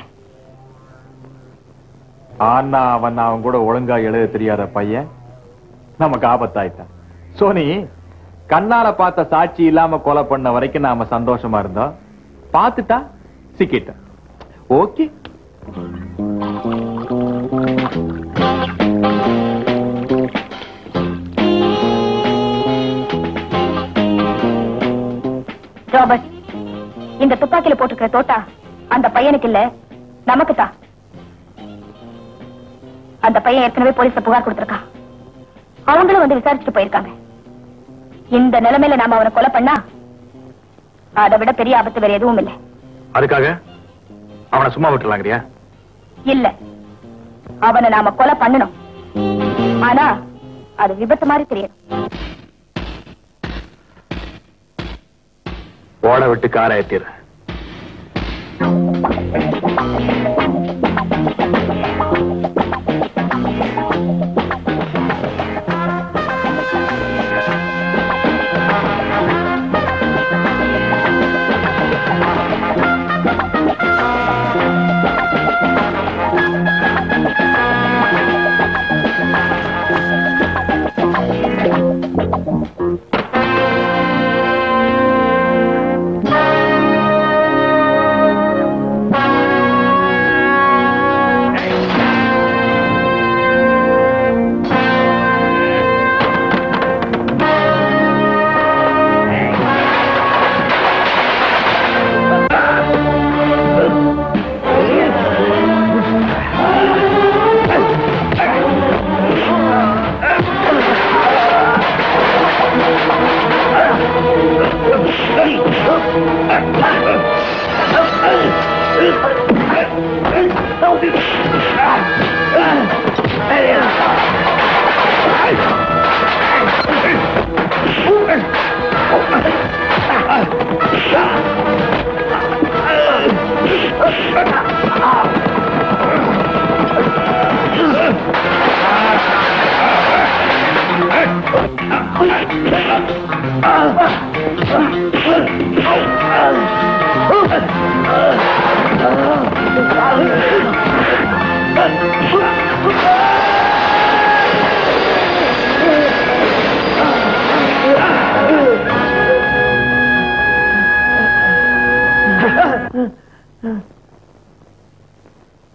ஆனா அவன் அவன் கூட ஒழுங்கா எழுத தெரியாத பையன் நமக்கு ஆபத்தாயிட்டான் சோனி கண்ணால பார்த்த சாட்சி இல்லாம கொலை பண்ண வரைக்கும் நாம சந்தோஷமா இருந்தோம் பார்த்துட்டா சிக்கிட்டான் ஓகே ராபர்ட் இந்த துப்பாக்கியில போட்டுக்கிற தோட்டா அந்த பையனுக்கு இல்ல நமக்கு தான் அந்த பையன் ஏற்கனவே போலீஸ்ல புகார் கொடுத்திருக்கான் அவங்களும் வந்து விசாரிச்சுட்டு போயிருக்காங்க இந்த நிலைமையில நாம அவனை கொலை பண்ணா அதை விட பெரிய ஆபத்து வேற எதுவும் இல்லை அதுக்காக அவனை சும்மா விட்டுலாங்கிறியா இல்ல அவனை நாம கொலை பண்ணணும் ஆனா அது விபத்து மாதிரி தெரியும் ஓட விட்டு காரை ஏத்திரு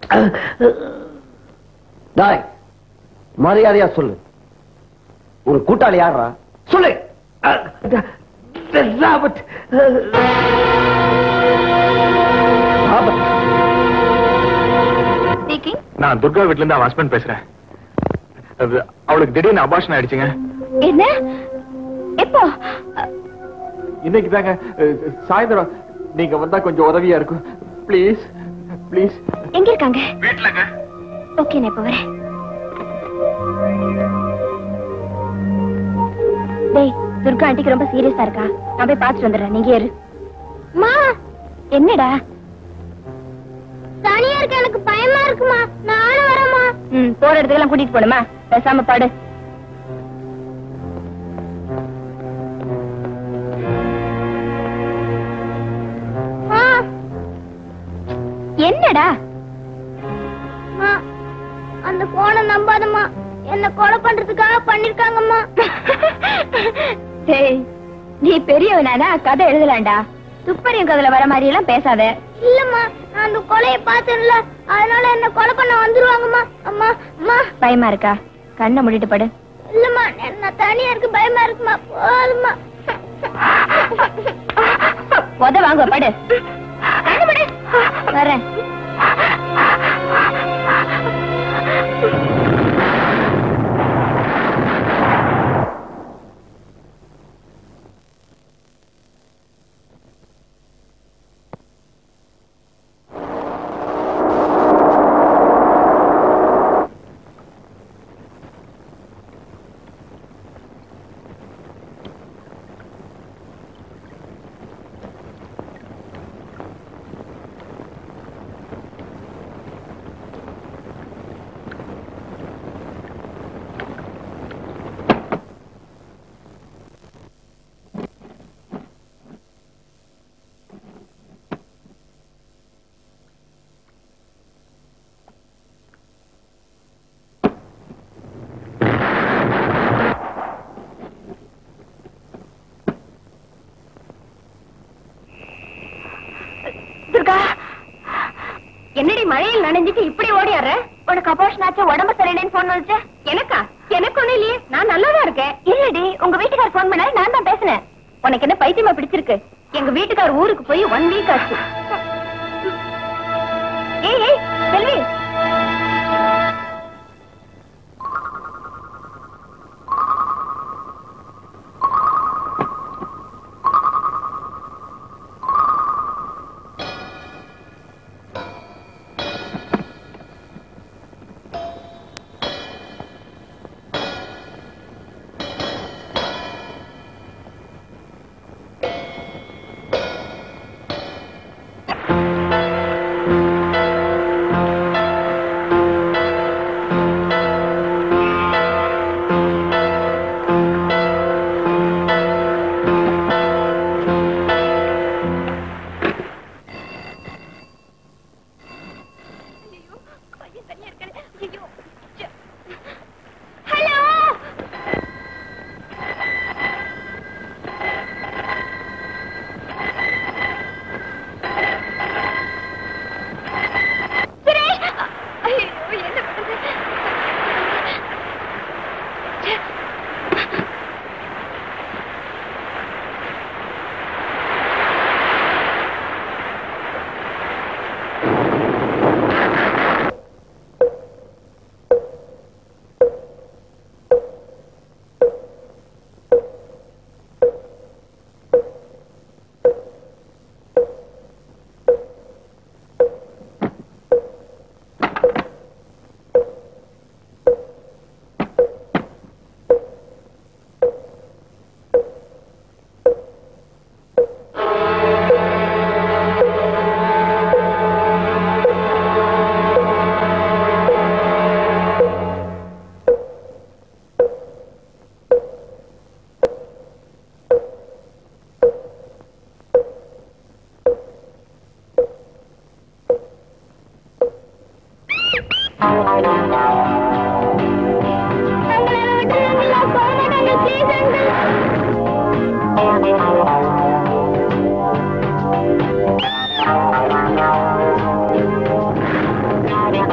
டாய் மரியாதையா சொல்லு ஒரு கூட்டாளி யாரா சொல்லு ராபர்ட் ராபர்ட் ஸ்பீக்கிங் நான் துர்கா வீட்ல இருந்து அவன் ஹஸ்பண்ட் பேசுறேன் அது, அவளுக்கு திடீர்னு அபாஷன் ஆயிடுச்சுங்க என்ன எப்போ இன்னைக்கு தாங்க சாயந்தரம் நீங்க வந்தா கொஞ்சம் உதவியா இருக்கும் ப்ளீஸ் ப்ளீஸ் எங்க இருக்காங்க வீட்டுலங்க ஓகே நான் இப்ப வரேன் டேய் துர்கா ஆண்டிக்கு ரொம்ப சீரியஸா இருக்கா நான் போய் பார்த்துட்டு வந்துடுறேன் நீங்க ஏறு மா என்னடா தனியா இருக்க எனக்கு பயமா இருக்குமா நானும் வரேம்மா ம் போற இடத்துக்கெல்லாம் கூட்டிட்டு போணுமா பேசாம பாடு ஆ, என்னடா அம்மா, அந்த போனை நம்பாதம்மா என்ன கொலை பண்றதுக்காக பண்ணிருக்காங்கம்மா டேய் நீ பெரியவனானா கதை எழுதலாம்டா துப்பறியும் கதையில வர மாதிரி எல்லாம் பேசாத இல்லம்மா நான் அந்த கொலையை பார்த்தேன்ல அதனால என்ன கொலை பண்ண வந்துருவாங்கம்மா அம்மா அம்மா பயமா இருக்கா கண்ணை மூடிட்டு படு இல்லம்மா நான் தனியா இருக்கு பயமா இருக்குமா போதும்மா உத வாங்க படு கண்ணு மூடு. வரேன் துர்கா என்னடி மழையில் நனைஞ்சிட்டு இப்படி ஓடியாடுற உனக்கு அபோஷன் ஆச்சு உடம்பு சரியில்லைன்னு போன் வந்துச்சு எனக்கா எனக்கு ஒண்ணும் இல்லையே நான் நல்லாதான் இருக்கேன் இல்லடி உங்க வீட்டுக்கார் போன் பண்ணாரு நான் தான் பேசினேன் உனக்கு என்ன பைத்தியமா பிடிச்சிருக்கு எங்க வீட்டுக்கார் ஊருக்கு போய் ஒன் வீக் ஆச்சு ஏய் ஏய் செல்வி Please, uncle.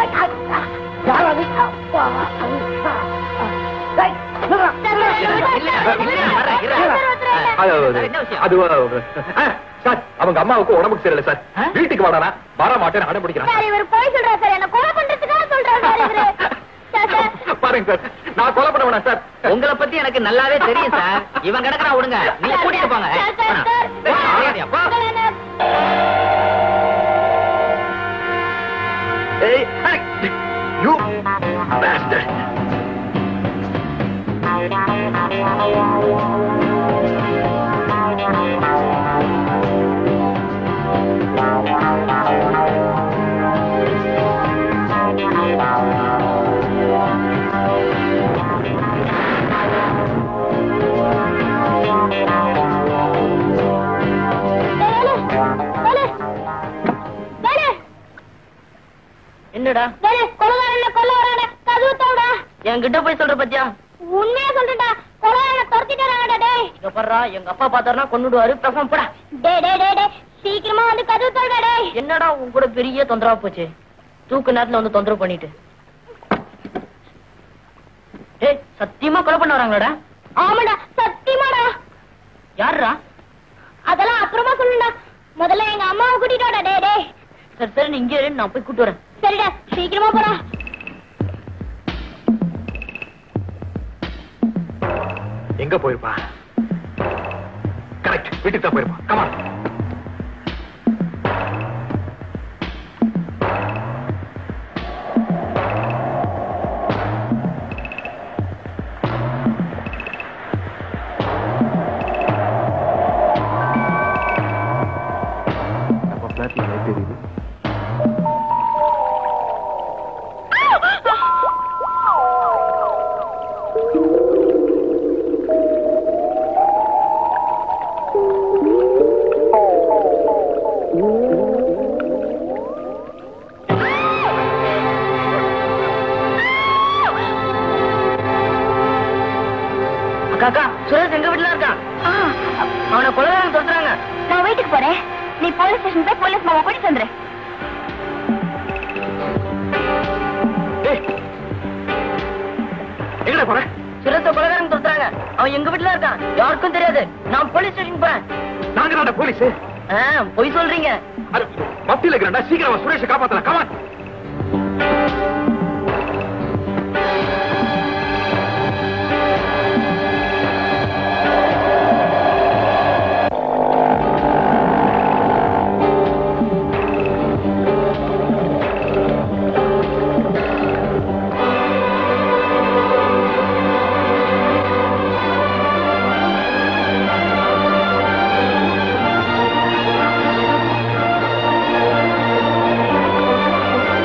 யாராவது அப்பா டேய், நில்றா. அது அது ஆ, சார் அவங்க அம்மாவுக்கு உடம்புக்கு சரியில்லை சார் வீட்டுக்கு வாடானா வர மாட்டேன்னு அடம் பிடிக்கிறான் சார் இவர் போய் சொல்றாரு சார் என்ன கொலை பண்றதுக்காக சொல்றாரு சார் இவரு சார் சார் பாருங்க சார் நான் கொலை பண்ண வேணாம் சார் உங்களை பத்தி எனக்கு நல்லாவே தெரியும் சார் இவன் கிடக்குறான் விடுங்க நீங்க கூட்டிட்டு போங்க சார், சார், சார். போடா, ஆகாதியா, போ. உங்களை என்ன- ஏய், ஏய், you bastard. வேலு, வேலு, வேலு, என்னடா வேலு, கொலைகாரனை கொல்ல வரானே, கதவு தரடா. என்கிட்ட போய் சொல்ற பத்தியா உண்மையா சொல்றேன்டா கொலைகாரனை துரத்திட்டு வராங்கடா டேய் இங்க பாருடா எங்க அப்பா பார்த்தாருன்னா கொண்டுடுவாரு பேசாம போடா டேய் டேய் டேய் டேய் சீக்கிரமா வந்து கதவு தரடா டேய் என்னடா உன் கூட பெரிய தொந்தரவா போச்சு தூக்கு நேரத்துல வந்து தொந்தரவு பண்ணிட்டு ஏய் சத்தியமா கொலை பண்ண வராங்களாடா ஆமாடா சத்தியமாடா யாருடா அதெல்லாம் அப்புறமா சொல்லுடா முதல்ல எங்க அம்மாவை கூட்டிட்டு வாடா டேய் டேய் சரி சரி நீ இங்கே இரு, நான் போய் கூட்டு வரேன் சரிடா சீக்கிரமா போடா எங்க போயிருப்பா கரெக்ட் வீட்டுக்கு தான் போயிருப்பா கமான் நம்ம பிளாட்ல லைட் எரியுது அக்கா அக்கா சுரேஷ் எங்க வீட்டுல இருக்கான் அவனை கொலைகாரன் சொல்றாங்க நான் வீட்டுக்கு போறேன் நீ போலீஸ் ஸ்டேஷன் போய் போலீஸ் மாமா கூட்டிட்டு வந்துரு எங்கடா போற சுரேஷ கொலைகாரன் சொல்றாங்க அவன் எங்க வீட்டுல இருக்கான் யாருக்கும் தெரியாது நான் போலீஸ் ஸ்டேஷன் போறேன் நாங்க தான் போலீஸ் ஆ, பொய் சொல்றீங்க மத்தியில இருக்கிறா சீக்கிரம் சுரேஷ காப்பாத்தலாம் கமான் ஆ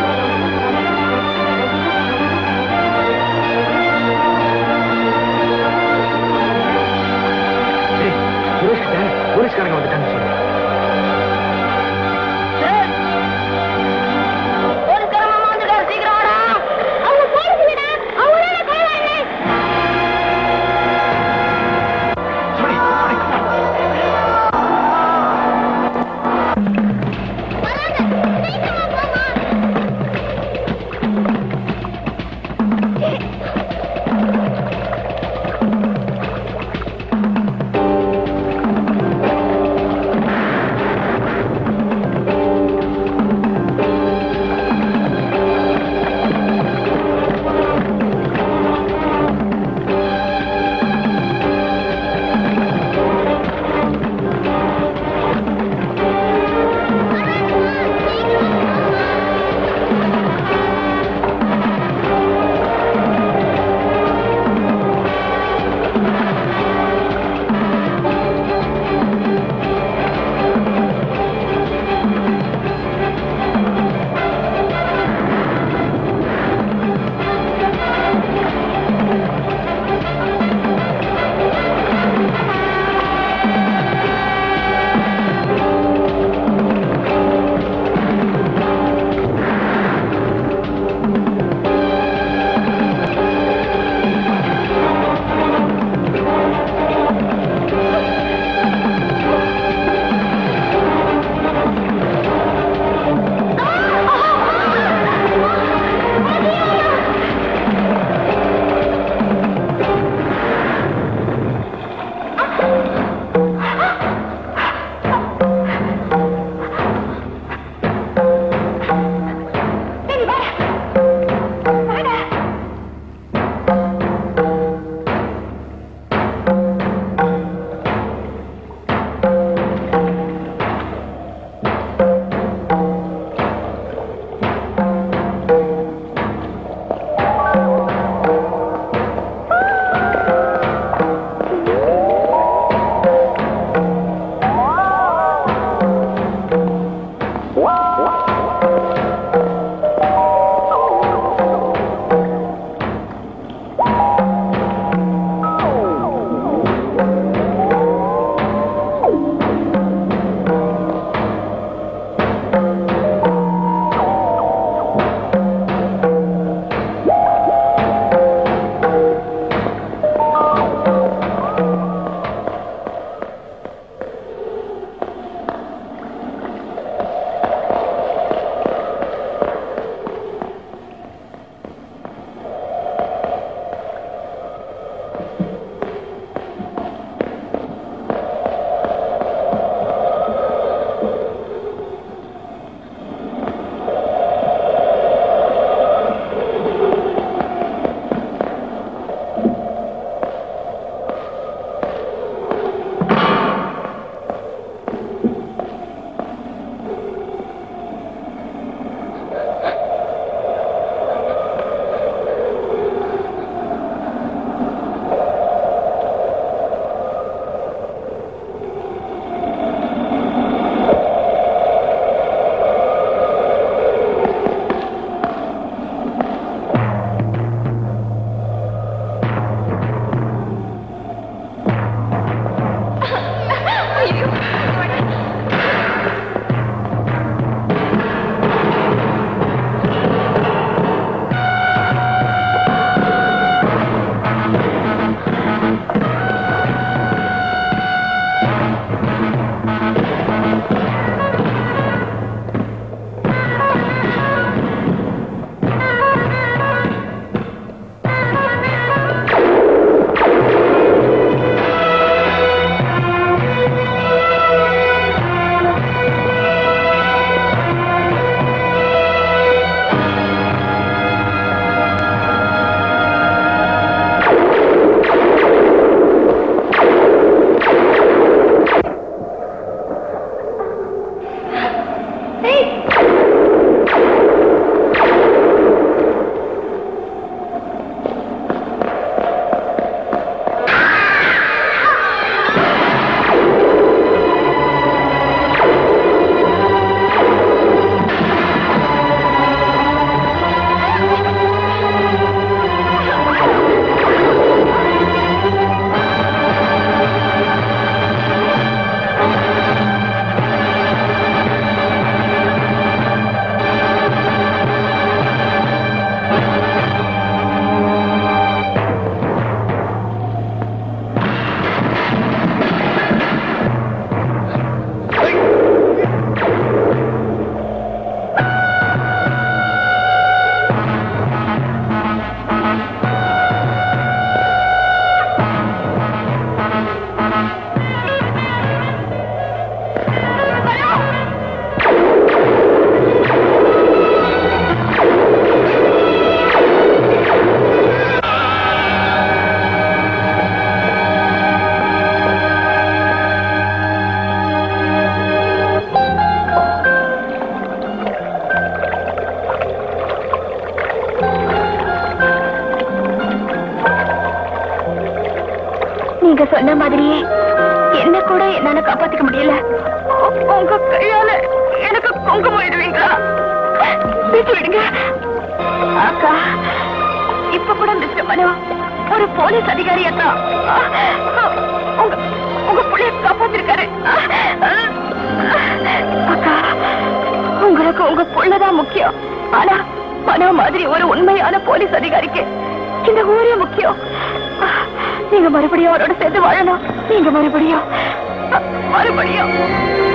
சொன்ன மாதிரியே என்ன கூட என்னால காப்பாத்திக்க முடியல உ- உங்க கையால எனக்கு குங்குமம் இடுவீங்களா விட்டு விடுங்க அக்கா இப்ப கூட மிஸ்டர் மனோ ஒரு போலீஸ் அதிகாரி அக்கா உங்க உங்க புள்ளைய காப்பாத்திருக்காரு அக்கா உங்களுக்கு உங்க புள்ளதான் முக்கியம் ஆனா மனோ மாதிரி ஒரு உண்மையான போலீஸ் அதிகாரிக்கு இந்த ஊரே முக்கியம் நீங்க மறுபடியும் அவரோட சேர்ந்து வாழணும் நீங்க மறுபடியும் மறுபடியும்